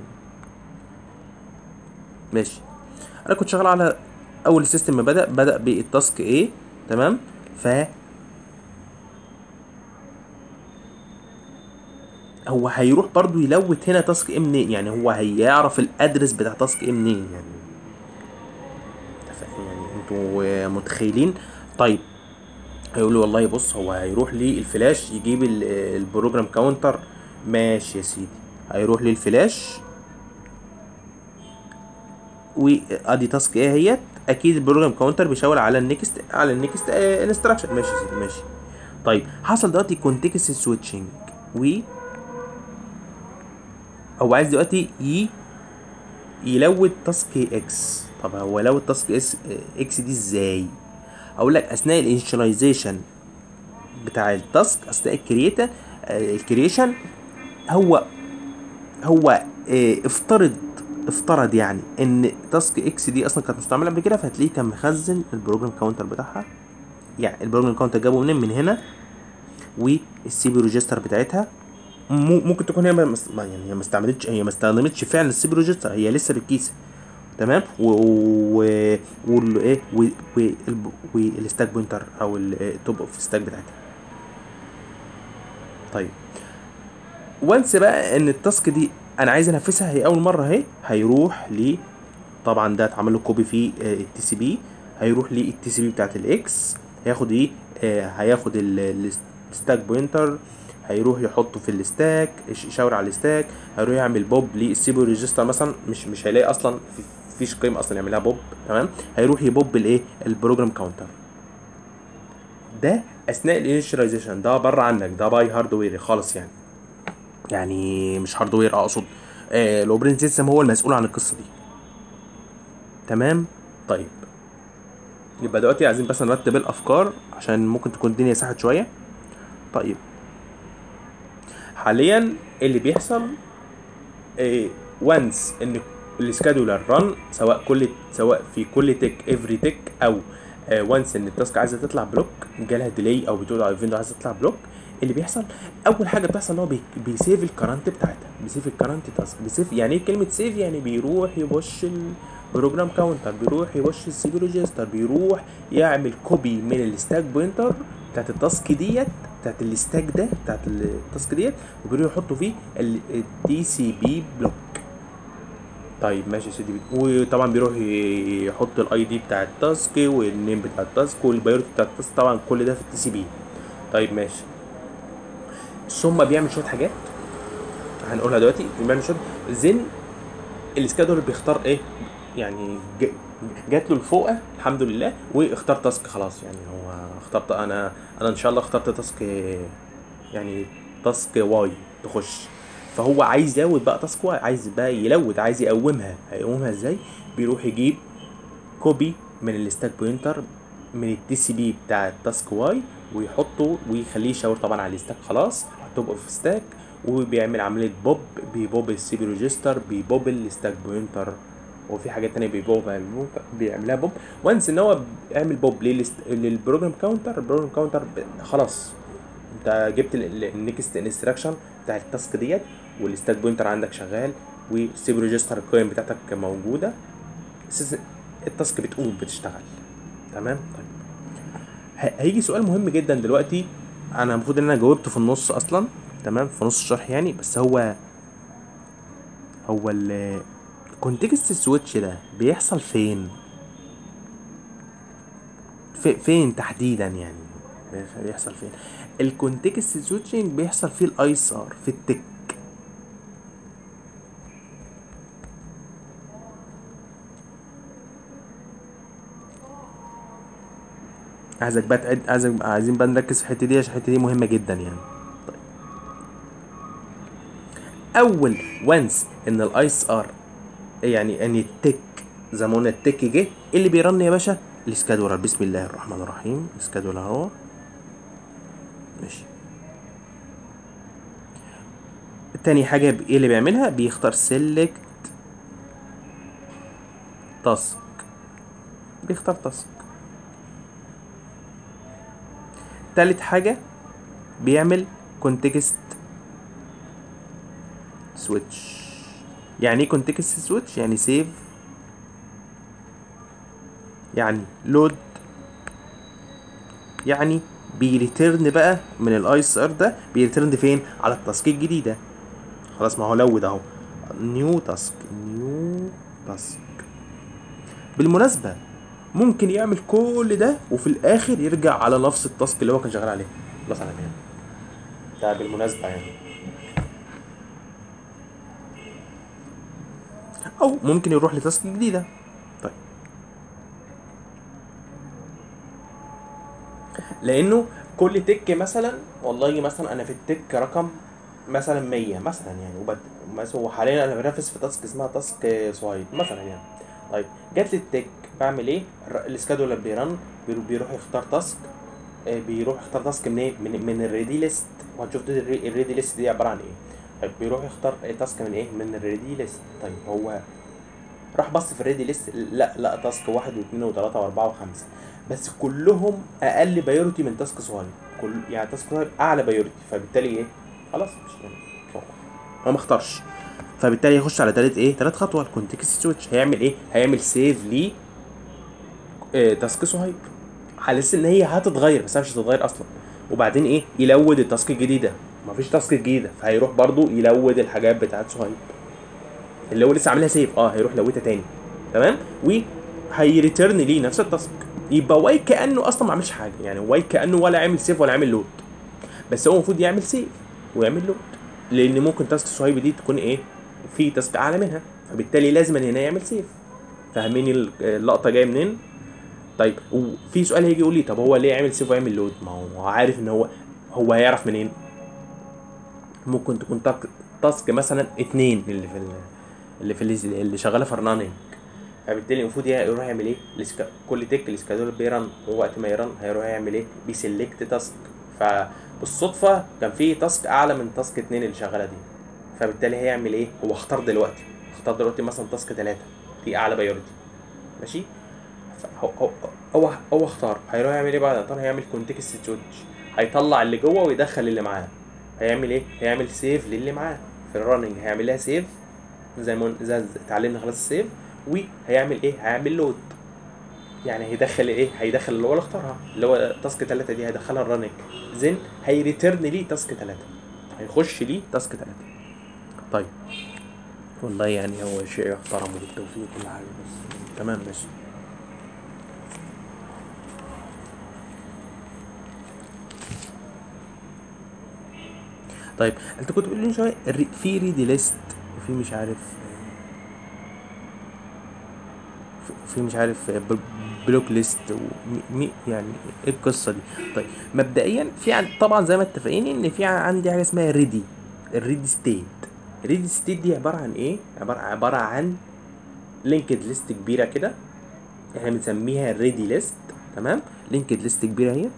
ماشي انا كنت شغال على اول سيستم ما بدا بدا بالتاسك ايه تمام ف هو هيروح برضو يلوت هنا تاسك ايه منين يعني هو هيعرف الادرس بتاع تاسك ايه منين يعني ف- يعني انتوا متخيلين طيب هيقول له والله بص هو هيروح لي الفلاش يجيب ال- البروجرام كاونتر ماشي يا سيدي هيروح لي الفلاش وادي تاسك ايه هيت اكيد البروجرام كاونتر بيشاور على النكست على النكست انستراكشن ماشي يا سيدي ماشي طيب حصل دلوقتي كونتكست سويتشنج و هو عايز دلوقتي ي يلود تاسك اكس طب هو لود تاسك اس اكس دي ازاي اقول لك اثناء الانشاليزيشن بتاع التاسك اثناء الكرييتا الكرييشن هو هو اه، افترض افترض يعني ان تاسك اكس دي اصلا كانت مستعمله قبل كده فهتلاقيه كان مخزن البروجرام كاونتر بتاعها يعني البروجرام كاونتر جابه منين من هنا والسي بي ريجستر بتاعتها مو- ممكن تكون هي ما مس- ما- يعني هي ما استعملتش هي ما استخدمتش فعلا السي بي ريجستر هي لسه بالكيسه تمام و و وال ايه و- والب- والستاك بوينتر او التوب اوف ستاك بتاعتها طيب وانس بقى ان التاسك دي انا عايز انفذها هي اول مره اهي هيروح ل طبعا ده اتعمل له كوبي في التي سي بي هيروح للتي سي بي بتاعت الاكس هياخد ايه آه، هياخد الستاك بوينتر هيروح يحطه في الستاك يش- يشاور على الستاك هيروح يعمل بوب للسيبو ريجستر مثلا مش مش هيلاقي اصلا في- فيش قيمه اصلا يعملها بوب تمام هيروح يبوب الايه البروجرام كاونتر ده اثناء الانيشاليزيشن ده بره عنك ده باي هاردوير خالص يعني يعني مش هاردوير اقصد آه الاوبريتنج سيستم هو المسؤول عن القصه دي تمام طيب يبقى دلوقتي عايزين بس نرتب الافكار عشان ممكن تكون الدنيا ساحت شويه طيب حاليا اللي بيحصل وانس ان السكادولر ران سواء كل سواء في كل تك افري تك او وانس ان التاسك عايزه تطلع بلوك جالها ديلي او بتقول على الفيندو عايزه تطلع بلوك اللي بيحصل اول حاجه بتحصل ان هو بي- بيسيف الكرنت بتاعتها بيسيف الكرنت تاسك بيسيف يعني ايه كلمه سيف يعني بيروح يبش البروجرام كاونتر بيروح يبش السي بي ريجستر بيروح يعمل كوبي من الستاك بوينتر بتاعت التاسك ديت بتاعت الستاك ده بتاعت التاسك ديت وبيروح يحطوا فيه الدي سي بي بلوك طيب ماشي يا سيدي وطبعا بيروح ي- يحط الاي دي بتاع التاسك والنيم بتاع التاسك والبايورتي بتاع التاسك طبعا كل ده في التي سي بي طيب ماشي ثم بيعمل شويه حاجات هنقولها دلوقتي بيعمل شويه زين السكادول بيختار ايه يعني ج- جات له الفوقه الحمد لله واختار تاسك خلاص يعني هو اخترت انا انا ان شاء الله اخترت تاسك يعني تاسك واي تخش فهو عايز يلود بقى تاسك واي عايز بقى يلود عايز يقومها هيقومها ازاي بيروح يجيب كوبي من الستاك بوينتر من التي سي بي بتاع التاسك واي ويحطه ويخليه يشاور طبعا على الستاك خلاص هتبقى في ستاك وبيعمل عمليه بوب بيبوب السي بي ريجستر بيبوب الستاك بوينتر وفي حاجات تانية بيبوب بيعملها بوب وانس ان هو بيعمل بوب للست- للبروجرام كاونتر البروجرام كاونتر ب- خلاص انت جبت النكست انستراكشن بتاع التاسك ديت والستاك بوينتر عندك شغال والسي بي ريجستر القيم بتاعتك موجوده اساس التاسك بتقوم بتشتغل تمام طيب ه- هيجي سؤال مهم جدا دلوقتي انا المفروض ان انا جاوبته في النص اصلا تمام في نص الشرح يعني بس هو هو ال الكونتكست سويتش ده بيحصل فين في فين تحديدا يعني بيح- بيحصل فين الكونتكست سويتشنج بيحصل فيه الاي اس ار في التك عايزك بقى تعد عايزك عايزين بقى نركز في الحته دي عشان الحته دي مهمه جدا يعني طيب اول وانس ان الاي اس ار يعني ان التك زي ما قلنا التك جه إيه اللي بيرن يا باشا السكادولر بسم الله الرحمن الرحيم السكادولر اهو ماشي تاني حاجة ب- ايه اللي بيعملها بيختار سيلكت تاسك بيختار تاسك تالت حاجة بيعمل كونتكست سويتش يعني ايه كونتكست سويتش يعني سيف يعني لود يعني بيريتيرن بقى من الاي اس ار ده بيريتيرن فين على التاسك الجديده خلاص ما هو لود اهو نيو تاسك نيو تاسك بالمناسبه ممكن يعمل كل ده وفي الاخر يرجع على نفس التاسك اللي هو كان شغال عليه مثلا يعني ده بالمناسبه يعني او ممكن يروح لتاسك جديده طيب لانه كل تك مثلا والله مثلا انا في التك رقم مثلا 100 مثلا يعني وبد... مثلا وحاليا انا بنافس في تاسك اسمها تاسك سوايب مثلا يعني طيب جات لي التك بعمل ايه الر- السكادولر بيرن بيرو- بيروح يختار تاسك آه، بيروح يختار تاسك من ايه من, من الريدي ليست وهنشوف دي الري- الريدي ليست دي عباره عن ايه طيب بيروح يختار تاسك من ايه من الريدي ليست طيب هو راح بص في الريدي ليست لا لا تاسك واحد واثنين وثلاثة واربعة وخمسة بس كلهم اقل بايورتي من تاسك صغير كل يعني تاسك صغير اعلى بايورتي فبالتالي ايه خلاص مش هو- هو ما اختارش فبالتالي يخش على تالت ايه تالت خطوه الكونتكست سويتش هيعمل ايه هيعمل سيف ليه آه، تاسك صهيب على اساس ان هي هتتغير بس هي مش هتتغير اصلا وبعدين ايه يلود التاسك الجديده مفيش تاسك جديده فهيروح برضو يلود الحاجات بتاعت صهيب اللي هو لسه عاملها سيف اه هيروح لوتها تاني تمام وهيريتيرن ليه نفس التاسك يبقى واي كانه اصلا ما عملش حاجه يعني واي كانه ولا عامل سيف ولا عامل لود بس هو المفروض يعمل سيف ويعمل لود لان ممكن تاسك صهيب دي تكون ايه في تاسك اعلى منها فبالتالي لازم ان هنا يعمل سيف فاهمين ال- اللقطه جايه منين طيب وفي سؤال هيجي يقول لي طب هو ليه عامل سيف ويعمل لود ما هو عارف ان هو هو هيعرف منين ممكن تكون تاك- تاسك مثلا اتنين اللي في ال- اللي في اللي, اللي شغاله في الرننج فبالتالي المفروض يروح يعمل ايه الاسك... كل تك الاسكادول بيرن ووقت ما يرن هيروح يعمل ايه بيسلكت تاسك فبالصدفه كان في تاسك اعلى من تاسك اتنين اللي شغاله دي فبالتالي هيعمل ايه هو اختار دلوقتي اختار دلوقتي مثلا تاسك تلاتة دي اعلى بايورتي ماشي هو هو هو, هو اختار هيروح يعمل ايه بعد ما اختار هيعمل كونتكست سويتش هيطلع اللي جوه ويدخل اللي معاه هيعمل ايه هيعمل سيف للي معاه في الرننج هيعمل لها سيف زي ما قلنا- زي اتعلمنا خلاص السيف وهيعمل ايه هيعمل لود يعني هيدخل ايه هيدخل اللي هو اللي اختارها اللي هو تاسك 3 دي هيدخلها الرننج زين هيريتيرن ليه تاسك 3 هيخش ليه تاسك 3 طيب والله يعني هو شيء يحترم وبالتوفيق وكل حاجه بس تمام ماشي طيب انت كنت بتقول لي من شويه الري- في ريدي ليست وفي مش عارف في- في مش عارف ب- بلوك ليست ومي- مي- يعني ايه القصه دي طيب مبدئيا في عن طبعا زي ما اتفقين ان في عندي حاجه اسمها ريدي الريدي ستيت الريدي ستيت دي عباره عن ايه عباره عباره عن لينكد ليست كبيره كده احنا بنسميها ريدي ليست تمام لينكد ليست كبيره اهيت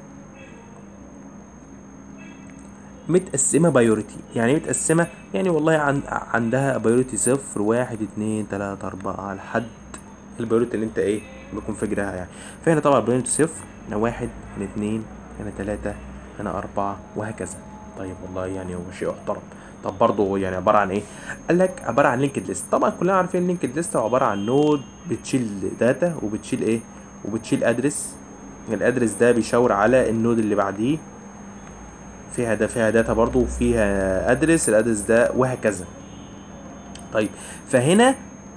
متقسمه بايوريتي يعني ايه متقسمه يعني والله عن عندها بايوريتي صفر واحد اتنين تلاته اربعه لحد البايوريتي اللي انت ايه مكونفجرها يعني فهنا طبعا بايوريتي صفر هنا واحد هنا اتنين هنا تلاته هنا اربعه وهكذا طيب والله يعني هو شيء محترم طب برضه هو يعني عباره عن ايه؟ قال لك عباره عن لينكد ليست طبعا كلنا عارفين لينكد ليست هو عباره عن نود بتشيل داتا وبتشيل ايه؟ وبتشيل ادرس الادرس ده بيشاور على النود اللي بعديه فيها ده فيها داتا برضو وفيها ادرس الادرس ده وهكذا طيب فهنا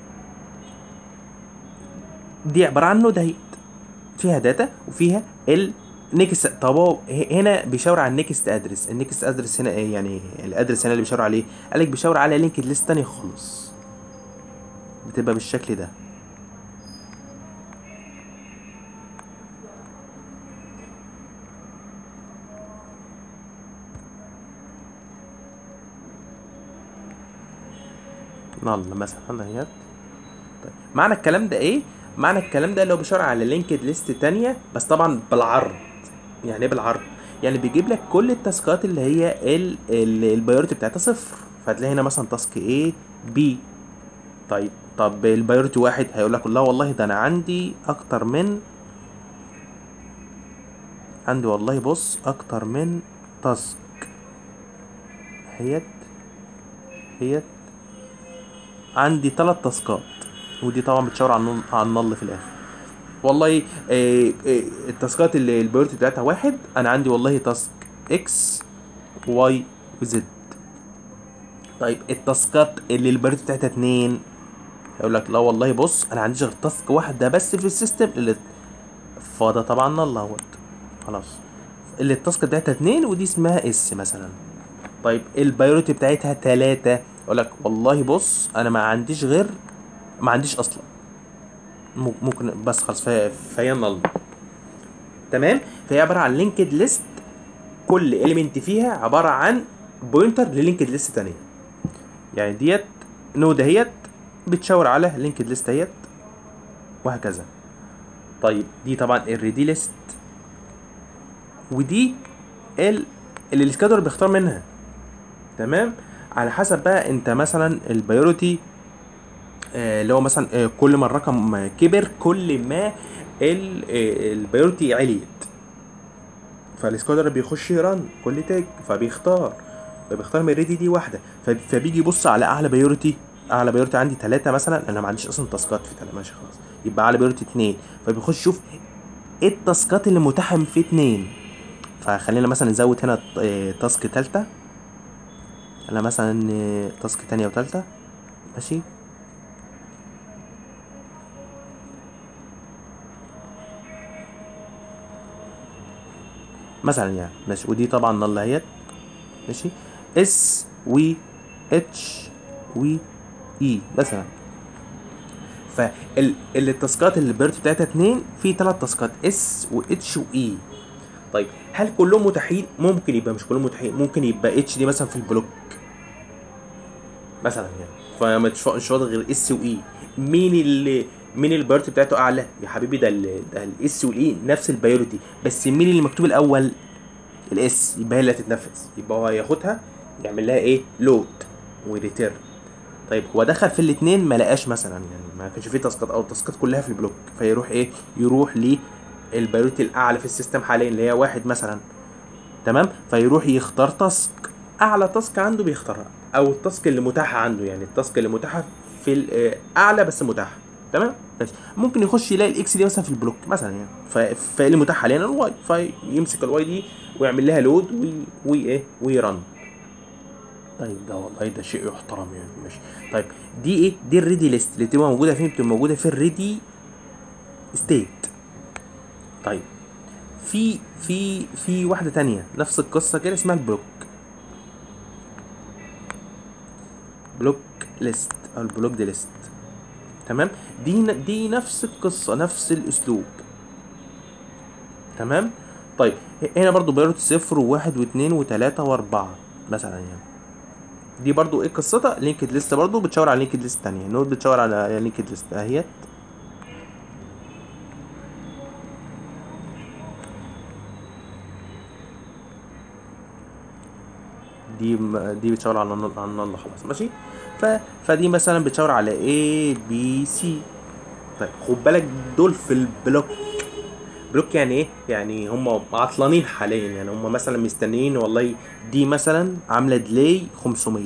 دي عباره عن نود اهي فيها داتا وفيها النكست طب هو ه- هنا بيشاور على النكست ادرس النكست ادرس هنا ايه يعني الادرس هنا اللي بيشاور عليه قال لك بيشاور على لينكد ليست تاني خالص بتبقى بالشكل ده يلا مثلا اهيت طيب معنى الكلام ده ايه معنى الكلام ده اللي هو بيشاور على لينكد ليست تانية بس طبعا بالعرض يعني ايه بالعرض يعني بيجيب لك كل التاسكات اللي هي ال- ال- البايورتي بتاعتها صفر فهتلاقي هنا مثلا تاسك A B طيب طب البايورتي واحد هيقول لك لا والله ده انا عندي اكتر من عندي والله بص اكتر من تاسك هيت هيت عندي ثلاث تاسكات ودي طبعا بتشاور على النل على النل في الاخر والله إيه إيه التاسكات اللي البيورتي بتاعتها واحد انا عندي والله تاسك اكس واي وزد طيب التاسكات اللي البيورتي بتاعتها اتنين هيقول لك لا والله بص انا عنديش غير تاسك واحده بس في السيستم اللي فده طبعا نل اهوت خلاص اللي التاسك بتاعتها اتنين ودي اسمها اس مثلا طيب البايوريتي بتاعتها تلاتة اقول لك والله بص انا ما عنديش غير ما عنديش اصلا م- ممكن بس خلاص فهي فهي نل تمام فهي عباره عن لينكد ليست كل اليمنت فيها عباره عن بوينتر للينكد ليست تانية يعني ديت نود اهيت بتشاور على لينكد ليست اهيت وهكذا طيب دي طبعا الريدي ليست ودي ال اللي السكادر بيختار منها تمام على حسب بقى انت مثلا البيوريتي آه، اللي هو مثلا آه، كل ما الرقم آه، كبر كل ما ال- آه، البيوريتي عليت فالسكادر بيخش يرن كل تاج فبيختار فبيختار من الريدي دي واحده فب- فبيجي يبص على اعلى بيوريتي اعلى بيوريتي عندي ثلاثة مثلا انا ما عنديش اصلا تاسكات في ثلاثة ماشي خلاص يبقى اعلى بيوريتي اتنين فبيخش يشوف ايه التاسكات اللي متاحه في اتنين فخلينا مثلا نزود هنا آه، تاسك تالتة انا مثلا آه، تاسك تانية وتالتة ماشي مثلا يعني ماشي ودي طبعا نل اهيت ماشي اس و اتش و اي مثلا فالتاسكات اللي البيرت بتاعتها اتنين في تلات تاسكات اس واتش واي طيب هل كلهم متاحين ممكن يبقى مش كلهم متاحين ممكن يبقى اتش دي مثلا في البلوك مثلا يعني فما تش- مش واضح غير اس واي مين اللي مين البيورتي بتاعته اعلى يا حبيبي ده ال ده الاس والاي نفس البيورتي بس مين اللي مكتوب الاول الاس يبقى هي اللي هتتنفذ يبقى هو هياخدها يعمل لها ايه لود وريتيرن طيب هو دخل في الاثنين ما لقاش مثلا يعني ما كانش فيه تاسكات او التاسكات كلها في البلوك فيروح ايه يروح للبيورتي الاعلى في السيستم حاليا اللي هي واحد مثلا تمام فيروح يختار تاسك اعلى تاسك عنده بيختارها او التاسك اللي متاحه عنده يعني التاسك اللي متاحه في ال- آه، اعلى بس متاحه تمام ماشي ممكن يخش يلاقي الاكس دي مثلا في البلوك مثلا يعني ف- فاللي متاح حاليا الواي فيمسك الواي دي ويعمل لها لود وي, وي ايه ويرن طيب ده والله ده شيء يحترم يعني ماشي طيب دي ايه دي الريدي ليست اللي بتبقى موجوده فين بتبقى موجوده في الريدي ستيت طيب في في في واحده تانية نفس القصه كده اسمها البلوك بلوك ليست او البلوك دي ليست تمام دي ن- دي نفس القصه نفس الاسلوب تمام طيب ه- هنا برضو بيرت صفر وواحد واثنين وثلاثة واربعة مثلا يعني دي برضو ايه قصتها لينكد ليست برضو بتشاور على لينكد ليست تانية نود بتشاور على لينكد ليست اهيت دي م- دي بتشاور على النل على النل خلاص ماشي ف فدي مثلا بتشاور على A B C طيب خد بالك دول في البلوك بلوك يعني ايه يعني هم عطلانين حاليا يعني هم مثلا مستنيين والله دي مثلا عامله ديلي 500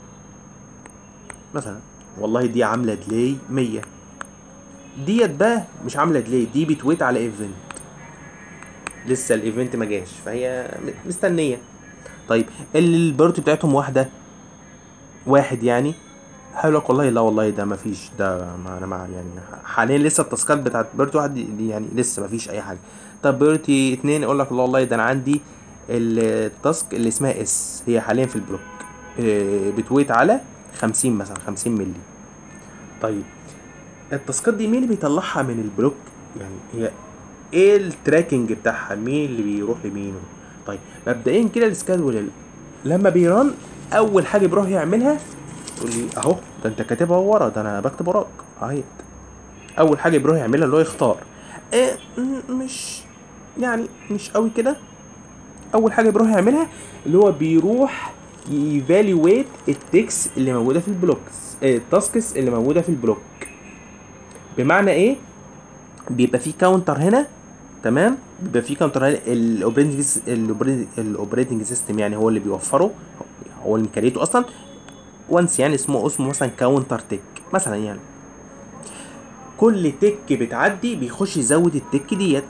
مثلا والله دي عامله ديلي 100 ديت بقى مش عامله ديلي دي بتويت على ايفنت لسه الايفنت ما جاش فهي م- مستنيه طيب اللي البيرت بتاعتهم واحده واحد يعني هقول لك والله لا والله ده ما فيش ده ما انا مع يعني حاليا لسه التاسكات بتاعت بيرتي واحد دي دي يعني لسه ما فيش اي حاجه طب بيرتي اتنين يقول لك لا والله ده انا عندي التاسك اللي اسمها اس هي حاليا في البلوك آه، بتويت على 50 مثلا 50 مللي طيب التاسكات دي مين اللي بيطلعها من البلوك يعني هي ايه التراكنج بتاعها مين اللي بيروح لمين طيب مبدئيا كده السكادول لما بيرن اول حاجه بيروح يعملها تقول لي اهو ده انت كاتبها ورا ده انا بكتب وراك اهي اول حاجه بيروح يعملها اللي هو يختار إيه م- مش يعني مش قوي كده اول حاجه بيروح يعملها اللي هو بيروح ييفالويت التكس اللي موجوده في البلوكس إيه، التاسكس اللي موجوده في البلوك بمعنى ايه بيبقى في كاونتر هنا تمام بيبقى في كاونتر هنا الاوبريتنج الاوبريتنج سيستم يعني هو اللي بيوفره هو اللي مكريته اصلا وانس يعني اسمه اسمه مثلا كاونتر تك مثلا يعني كل تك بتعدي بيخش يزود التك ديت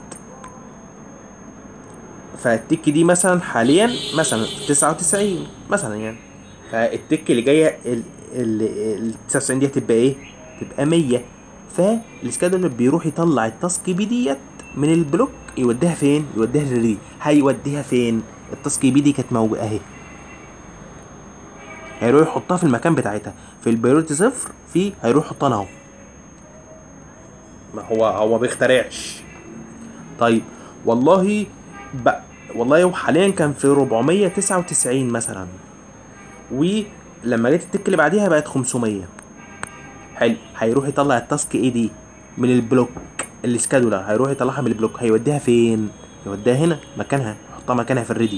فالتك دي مثلا حاليا مثلا 99 مثلا يعني فالتك اللي جايه ال ال ال 99 دي هتبقى ايه؟ تبقى 100 فالسكادولر بيروح يطلع التاسك بي ديت من البلوك يوديها فين؟ يوديها للريدي هيوديها فين؟ التاسك بي دي كانت موجوده اهي هيروح يحطها في المكان بتاعتها في البيروتي صفر في هيروح يحطها هنا اهو ما هو هو بيخترعش طيب والله بقى والله هو حاليا كان في 499 مثلا ولما جت التك اللي بعديها بقت 500 حلو هيروح يطلع التاسك ايه دي من البلوك السكادولر هيروح يطلعها من البلوك هيوديها فين يوديها هنا مكانها يحطها مكانها في الريدي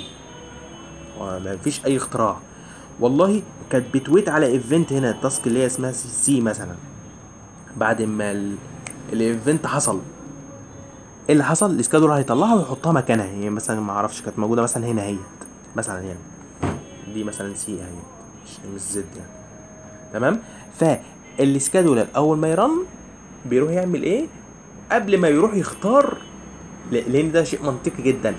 ما فيش اي اختراع والله كانت بتويت على ايفنت هنا التاسك اللي هي اسمها سي, سي مثلا بعد ما ال- الايفنت حصل ايه اللي حصل السكادولر هيطلعها ويحطها مكانها هي مثلا ما اعرفش كانت موجوده مثلا هنا اهيت مثلا يعني دي مثلا سي اهي مش مش زد يعني تمام فالسكادولر اول ما يرن بيروح يعمل ايه قبل ما يروح يختار ل- لان ده شيء منطقي جدا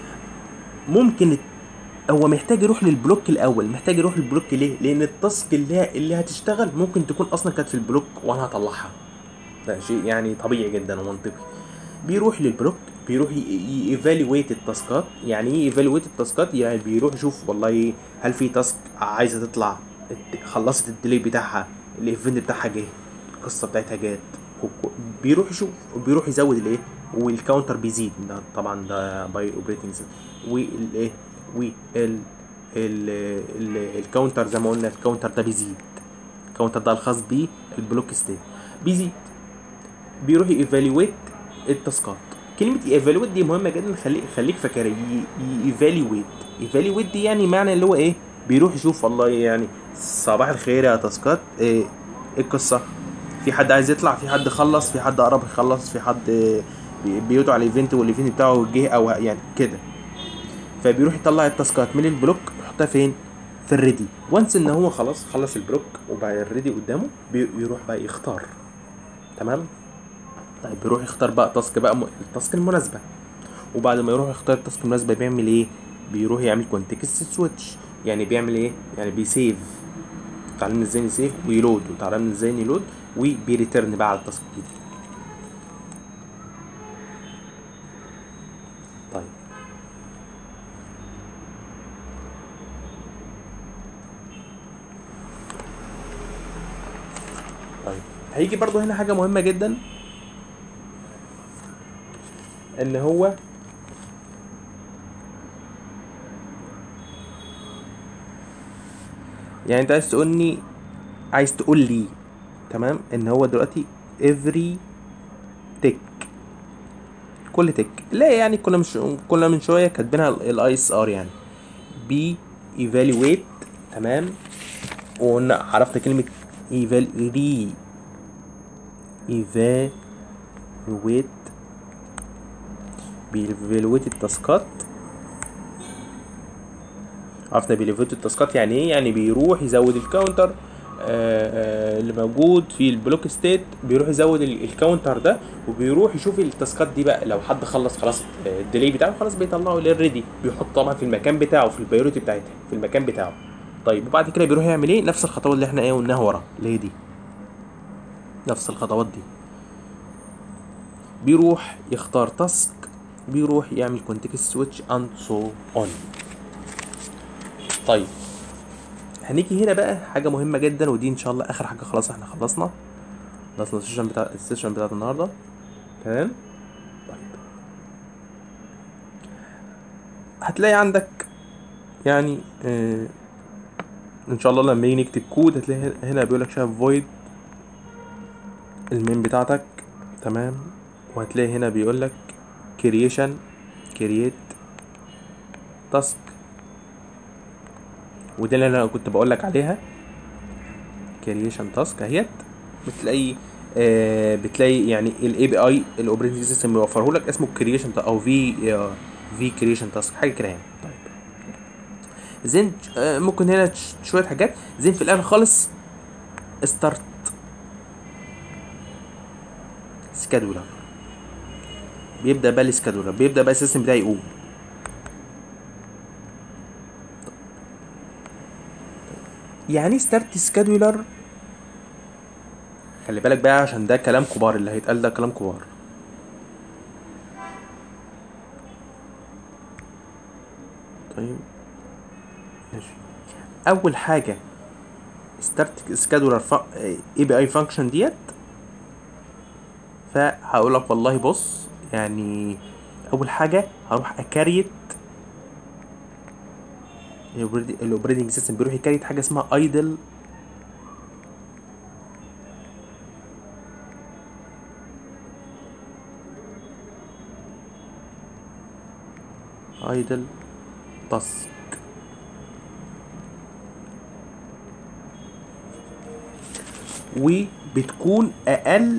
ممكن الت- هو محتاج يروح للبلوك الاول محتاج يروح للبلوك ليه لان التاسك اللي اللي هتشتغل ممكن تكون اصلا كانت في البلوك وانا هطلعها ده شيء يعني طبيعي جدا ومنطقي بيروح للبلوك بيروح ييفالويت التاسكات يعني ايه ييفالويت التاسكات يعني بيروح يشوف والله هل في تاسك عايزه تطلع الت- خلصت الديلي بتاعها الايفنت بتاعها جه القصه بتاعتها جت وك- بيروح يشوف وبيروح يزود الايه والكاونتر بيزيد ده طبعا ده باي اوبريتنج والايه وال ال ال- الكاونتر زي ما قلنا الكاونتر ده بيزيد الكاونتر ده الخاص بالبلوك ستيت بيزيد بيروح ييفالويت التاسكات كلمة ايفالويت دي مهمة جدا خليك خليك فاكرها ايفالويت ايفالويت دي يعني معنى اللي هو ايه بيروح يشوف والله يعني صباح الخير يا تاسكات ايه إيه القصة في حد عايز يطلع في حد خلص في حد قرب يخلص في حد آه، بي- بيدعو على الايفنت والايفنت بتاعه جه او يعني كده فبيروح يطلع التاسكات من البلوك يحطها فين في الريدي وانس ان هو خلاص خلص البلوك وبقى الريدي قدامه بي- بيروح بقى يختار تمام طيب بيروح يختار بقى تاسك بقى م... التاسك المناسبه وبعد ما يروح يختار التاسك المناسبه بيعمل ايه بيروح يعمل كونتكست سويتش يعني بيعمل ايه يعني بيسيف اتعلمنا ازاي نسيف ويلود وتعلمنا ازاي نلود وبيريتيرن بقى على التاسك الجديد طيب طيب هيجي برضو هنا حاجة مهمة جدا ان هو يعني انت عايز تقولني عايز تقول لي تمام ان هو دلوقتي every tick كل تك لا يعني كنا مش كنا من شويه كاتبينها الاي اس ار يعني بي evaluate تمام وقلنا عرفنا كلمة ايفال ري ايفالويت بيفالويت التاسكات عرفنا بيفالويت التاسكات يعني ايه يعني بيروح يزود الكاونتر آه، آه، اللي موجود في البلوك ستيت بيروح يزود ال- الكاونتر ده وبيروح يشوف التاسكات دي بقى لو حد خلص خلاص آه، الديلي بتاعه خلاص بيطلعه للريدي بيحط طبعا في المكان بتاعه في البيوريتي بتاعتها في المكان بتاعه طيب وبعد كده بيروح يعمل ايه نفس الخطوات اللي احنا ايه قلناها ورا اللي هي دي نفس الخطوات دي بيروح يختار تاسك بيروح يعمل كونتكست سويتش اند سو اون طيب هنيجي هنا بقى حاجه مهمه جدا ودي ان شاء الله اخر حاجه خلاص احنا خلصنا خلصنا السيشن بتاع السيشن بتاعت النهارده تمام طيب هتلاقي عندك يعني آه ان شاء الله لما يجي نكتب كود هتلاقي هنا بيقول لك شايف void المين بتاعتك تمام وهتلاقي هنا بيقول لك creation create task ودي اللي انا كنت بقول لك عليها creation task اهيت بتلاقي آه بتلاقي يعني الاي بي اي الاوبريتنج سيستم بيوفره لك اسمه creation او في في creation task حاجه كده يعني طيب زين آه ممكن هنا تش- شويه حاجات زين في الاخر خالص ستارت سكادولر بيبدا بقى السكادولر بيبدا بقى السيستم بتاعي يقوم يعني ستارت سكادولر خلي بالك بقى عشان ده كلام كبار اللي هيتقال ده كلام كبار طيب ماشي اول حاجه ستارت سكادولر اي بي اي فانكشن ديت فهقول لك والله بص يعني اول حاجه هروح اكريت الاوبريتنج سيستم بيروح يكريت حاجه اسمها ايدل ايدل تاسك وبتكون اقل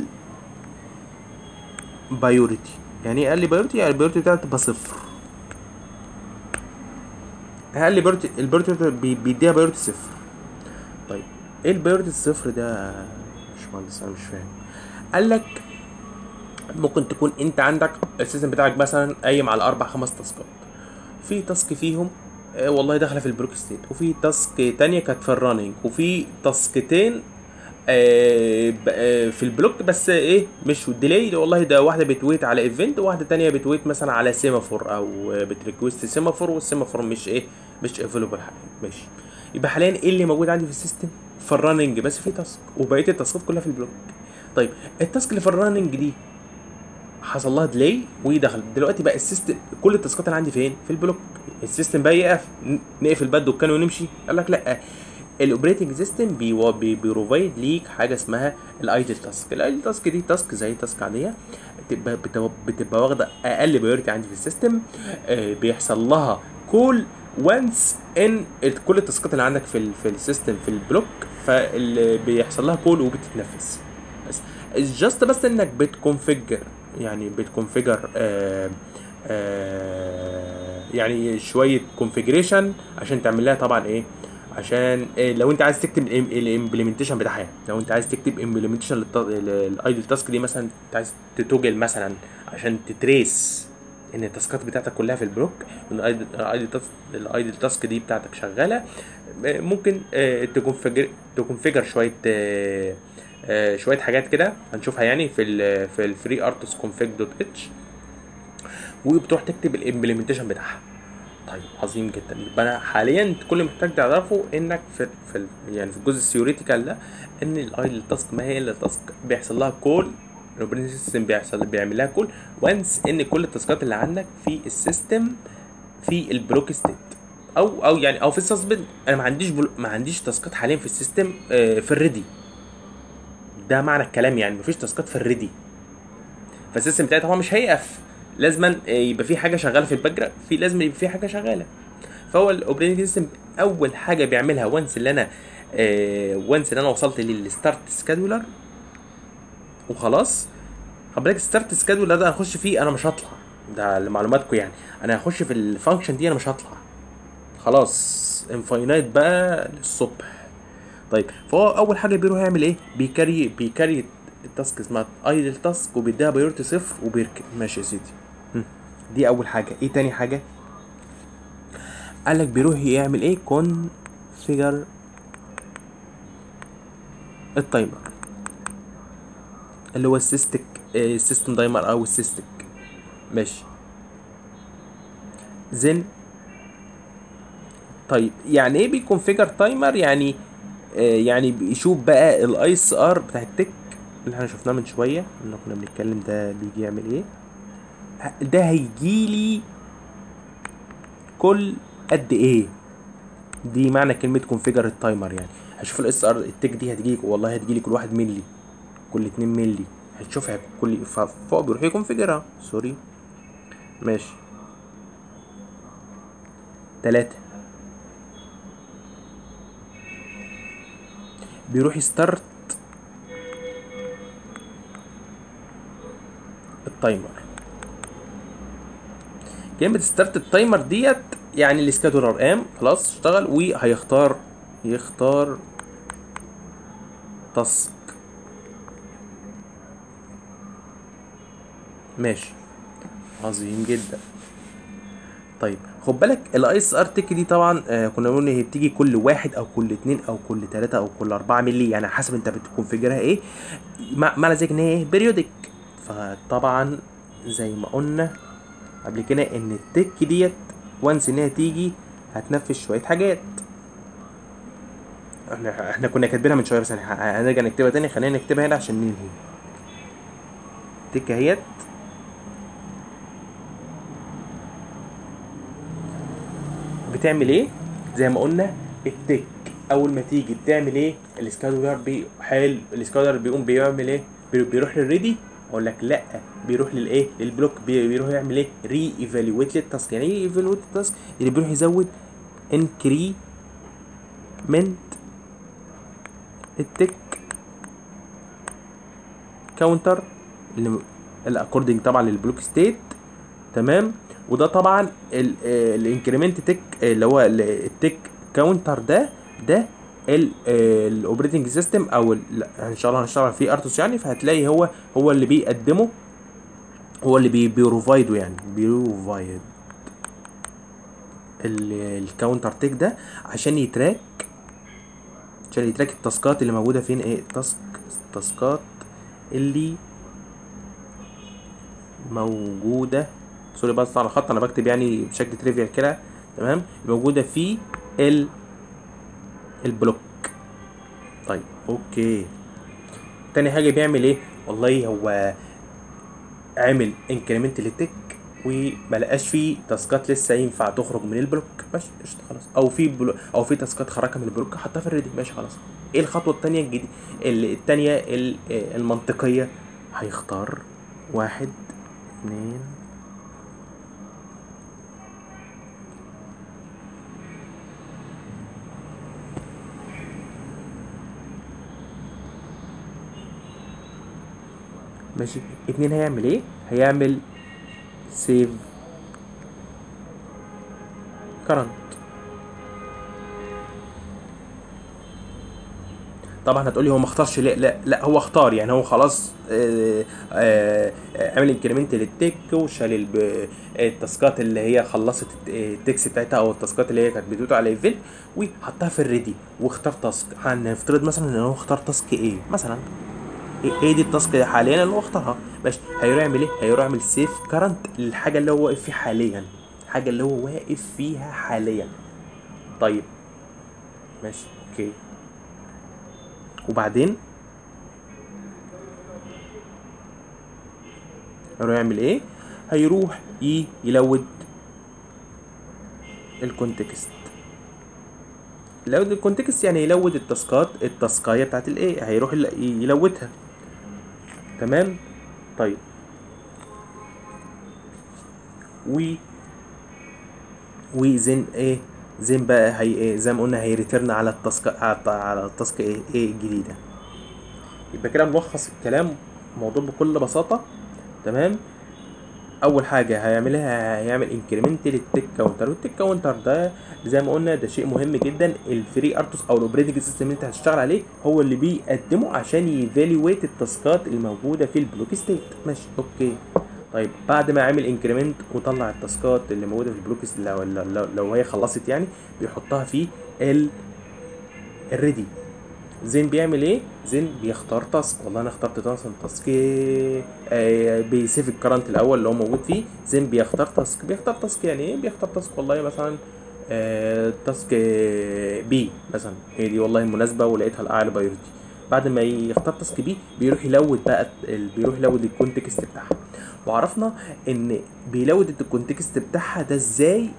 بايوريتي يعني ايه اقل بايوريتي يعني البايوريتي بتاعتها تبقى صفر اقل بايوريتي البايوريتي بتاعتها بي- بيديها بايوريتي صفر طيب ايه البايوريتي الصفر ده مش مهندس انا مش فاهم قال لك ممكن تكون انت عندك السيستم بتاعك مثلا قايم على اربع خمس تاسكات في تاسك فيهم آه، والله داخله في البلوك ستيت وفي تاسك تانية كانت في الرننج وفي تاسكتين آه، ب- آه، في البلوك بس ايه مش ديلي والله ده واحده بتويت على ايفنت وواحده تانية بتويت مثلا على سيمافور او آه، بتريكوست سيمافور والسيمافور مش ايه مش افيلبل ماشي يبقى حاليا ايه اللي موجود عندي في السيستم في الرننج بس في تاسك وبقيه التاسكات كلها في البلوك طيب التاسك اللي في الرننج دي حصل لها ديلي ودخل دلوقتي بقى السيستم كل التاسكات اللي عندي فين في البلوك السيستم بقى يقف ن- نقفل بقى الدكان ونمشي قال لك لا الاوبريتنج سيستم بي بيروفايد ليك حاجه اسمها الايدل تاسك الايدل تاسك دي تاسك زي تاسك عاديه بتبقى بتبقى, بتبقى واخده اقل بايورتي عندي في السيستم آه، بيحصل لها كول وانس ان كل التاسكات اللي عندك في ال في السيستم في البلوك فاللي بيحصل لها كول وبتتنفذ بس جاست بس انك بتكونفيجر يعني بتكونفيجر آه آه يعني شويه كونفيجريشن عشان تعمل لها طبعا ايه عشان إيه لو انت عايز تكتب الامبلمنتيشن بتاعها يعني. لو انت عايز تكتب امبلمنتيشن للايدل تاسك دي مثلا انت عايز تتوجل مثلا عشان تتريس ان التاسكات بتاعتك كلها في البلوك الايدل تاسك الايدل تاسك دي بتاعتك شغاله آه، ممكن آه، تكونفيجر تكونفيجر شويه آه، آه، شويه حاجات كده هنشوفها يعني في ال في الفري ارتس كونفيج دوت اتش وبتروح تكتب الامبلمنتيشن بتاعها طيب عظيم جدا يبقى انا حاليا كل اللي محتاج تعرفه انك في في ال- يعني في الجزء الثيوريتيكال ده ان الايدل تاسك ما هي الا تاسك بيحصل لها كول الاوبريتنج سيستم بيحصل بيعمل لها كول وانس ان كل التاسكات اللي عندك في السيستم في البلوك ستيت او او يعني او في السسبند انا ما عنديش بلو ما عنديش تاسكات حاليا في السيستم آه، في الريدي ده معنى الكلام يعني مفيش تاسكات في الريدي فالسيستم بتاعي طبعا مش هيقف لازما يبقى في حاجه شغاله في الباك جراوند في لازم يبقى في حاجه شغاله فهو الاوبريتنج سيستم اول حاجه بيعملها وانس اللي انا وانس اللي انا وصلت للستارت سكادولر وخلاص خد بالك ستارت سكادولر ده هنخش فيه انا مش هطلع ده لمعلوماتكم يعني انا هخش في الفانكشن دي انا مش هطلع خلاص انفاينايت بقى للصبح طيب فهو اول حاجه بيروح يعمل ايه بيكاري بيكاري التاسك اسمها ايدل تاسك وبيديها بايورتي صفر وبيركن ماشي يا سيدي هم. دي اول حاجه ايه تاني حاجه قالك بيروح يعمل ايه كونفيجر التايمر اللي هو السيستك السيستم تايمر او السيستك ماشي زين طيب يعني ايه بيكونفيجر تايمر يعني آه يعني بيشوف بقى الاي اس ار بتاع التك اللي احنا شفناه من شويه اللي كنا بنتكلم ده بيجي يعمل ايه ه- ده هيجيلي كل قد ايه دي معنى كلمه كونفيجر التايمر يعني هشوف الاس ار التك دي هتجيلي والله هتجيلي كل واحد ملي كل اتنين ملي هتشوفها كل ف- فوق بيروح يكونفيجرها سوري ماشي تلاتة بيروح يستارت التايمر كلمة ستارت التايمر ديت يعني السكادولر قام خلاص اشتغل وهيختار يختار تاسك ماشي عظيم جدا طيب خد بالك الاي اس ار تك دي طبعا آه كنا بنقول ان هي بتيجي كل واحد او كل اتنين او كل تلاتة او كل اربعة ملي يعني حسب انت بتكونفجرها ايه مع- معنى ذلك ان هي ايه بيريودك فطبعا زي ما قلنا قبل كده ان التك ديت وانس ان هي تيجي هتنفذ شويه حاجات احنا احنا كنا كاتبينها من شويه بس هن- هنرجع نكتبها تاني خلينا نكتبها هنا عشان ننهي تك اهيت بتعمل ايه زي ما قلنا التك اول ما تيجي بتعمل ايه السكادولر بيحال السكادولر بيقوم بيعمل ايه بي- بيروح للريدي اقول لك لا بيروح للايه للبلوك بي- بيروح يعمل ايه ري ايفالويت للتاسك يعني ايه ايفالويت التاسك اللي بيروح يزود انكريمنت التك كاونتر اللي الاكوردنج طبعا للبلوك ستيت تمام وده طبعا الانكريمنت تك اللي هو ال- التك كاونتر ده ده الاوبريتنج سيستم او ال- لا، ان شاء الله هنشتغل فيه ارتوس يعني فهتلاقي هو هو اللي بيقدمه هو اللي بي بيروفايده يعني بيروفايد الكاونتر تك ده عشان يتراك عشان يتراك التاسكات اللي موجوده فين ايه التاسك التاسكات اللي موجوده سوري بس على خط انا بكتب يعني بشكل تريفيال كده تمام موجوده في ال البلوك طيب اوكي تاني حاجه بيعمل ايه والله هو عامل انكريمنت للتك وما لقاش فيه تاسكات لسه ينفع تخرج من البلوك ماشي قشطه خلاص او في بلو او في تاسكات خرجها من البلوك حطها في الريدي ماشي خلاص ايه الخطوه التانيه الجديده التانيه ال- المنطقيه هيختار واحد اتنين ماشي اتنين هيعمل ايه هيعمل سيف كرنت طبعا هتقولي هو ما اختارش لا لا لا هو اختار يعني هو خلاص آه، آه، آه، عمل انكريمنت للتك وشال الب- التاسكات اللي هي خلصت الت- التكس بتاعتها او التاسكات اللي هي كانت بتدوت على ايفنت وحطها في الريدي واختار تاسك هنفترض مثلا ان هو اختار تاسك ايه مثلا ايه إيه دي التاسك حاليا اللي هو اختارها ماشي هيروح يعمل ايه هيروح يعمل سيف كرنت للحاجه اللي هو واقف فيها حاليا الحاجه اللي هو واقف فيها حاليا طيب ماشي اوكي وبعدين هيروح يعمل ايه هيروح ي- يلود الكونتكست يلود الكونتكست يعني يلود التاسكات التاسكايه بتاعت الايه هيروح يل- يلودها تمام طيب و وزن ايه زين بقى هي ايه زي ما قلنا هيريترن على التاسك على التاسك ايه ايه الجديده يبقى كده ملخص الكلام الموضوع بكل بساطه تمام اول حاجه هيعملها هيعمل انكريمنت للتك كاونتر والتك كاونتر ده زي ما قلنا ده شيء مهم جدا الفري ارتوس او الاوبريتنج سيستم اللي انت هتشتغل عليه هو اللي بيقدمه عشان يفاليويت التاسكات الموجوده في البلوك ستيت ماشي اوكي طيب بعد ما عمل انكريمنت وطلع التاسكات اللي موجوده في البلوك ست- لو, لو, لو, لو هي خلصت يعني بيحطها في ال الريدي زين بيعمل ايه زين بيختار تاسك والله انا اخترت مثلا تاسك إيه؟ آه بيسيف الكرنت الاول اللي هو موجود فيه زين بيختار تاسك بيختار تاسك يعني ايه بيختار تاسك والله مثلا آه تاسك بي مثلا هي دي والله مناسبه ولقيتها الاعلى بايورتي بعد ما يختار تاسك بي بيروح يلود بقى ال- بيروح يلود الكونتكست بتاعها وعرفنا ان بيلود الكونتكست بتاعها ده ازاي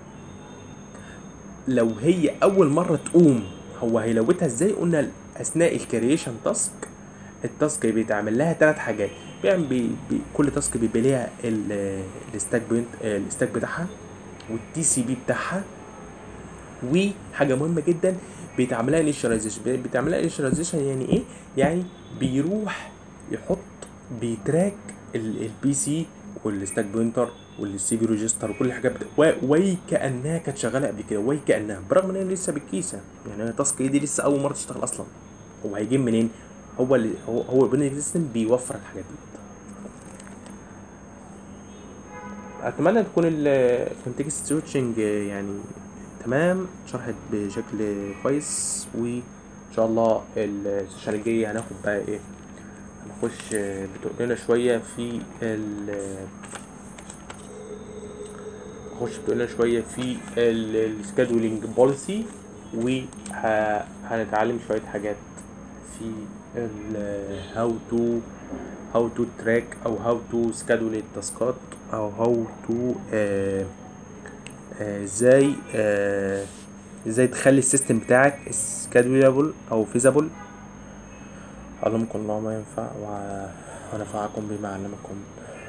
لو هي اول مره تقوم هو هيلوتها ازاي قلنا اثناء الكرييشن تاسك التاسك بيتعمل لها ثلاث حاجات بيعمل بي بي كل تاسك بيبقى ليها ال- الستاك بوينت الستاك بتاعها والتي سي بي بتاعها وحاجه مهمه جدا بيتعمل لها انيشاليزيشن بيتعمل لها انيشاليزيشن يعني ايه يعني بيروح يحط بيتراك البي سي والستاك بوينتر والسي بي ريجستر وكل الحاجات بت... و- وكانها كانت شغاله قبل كده وكانها برغم ان هي لسه بالكيسه يعني هي تاسك دي لسه اول مره تشتغل اصلا هو هيجيب منين هو اللي هو هو البرنامج سيستم بيوفر الحاجات دي اتمنى تكون الكونتكست سويتشنج يعني تمام شرحت بشكل كويس وان شاء الله السيشن الجاي هناخد بقى ايه هنخش بتقول لنا شويه في ال هنخش بتقول لنا شويه في السكادولينج بوليسي وهنتعلم شويه حاجات في هاو تو هاو تو تراك او هاو تو سكادول التاسكات او هاو تو ازاي آه، ازاي تخلي السيستم بتاعك سكادولابل او فيزابل علمكم الله ما ينفع و- ونفعكم بما علمكم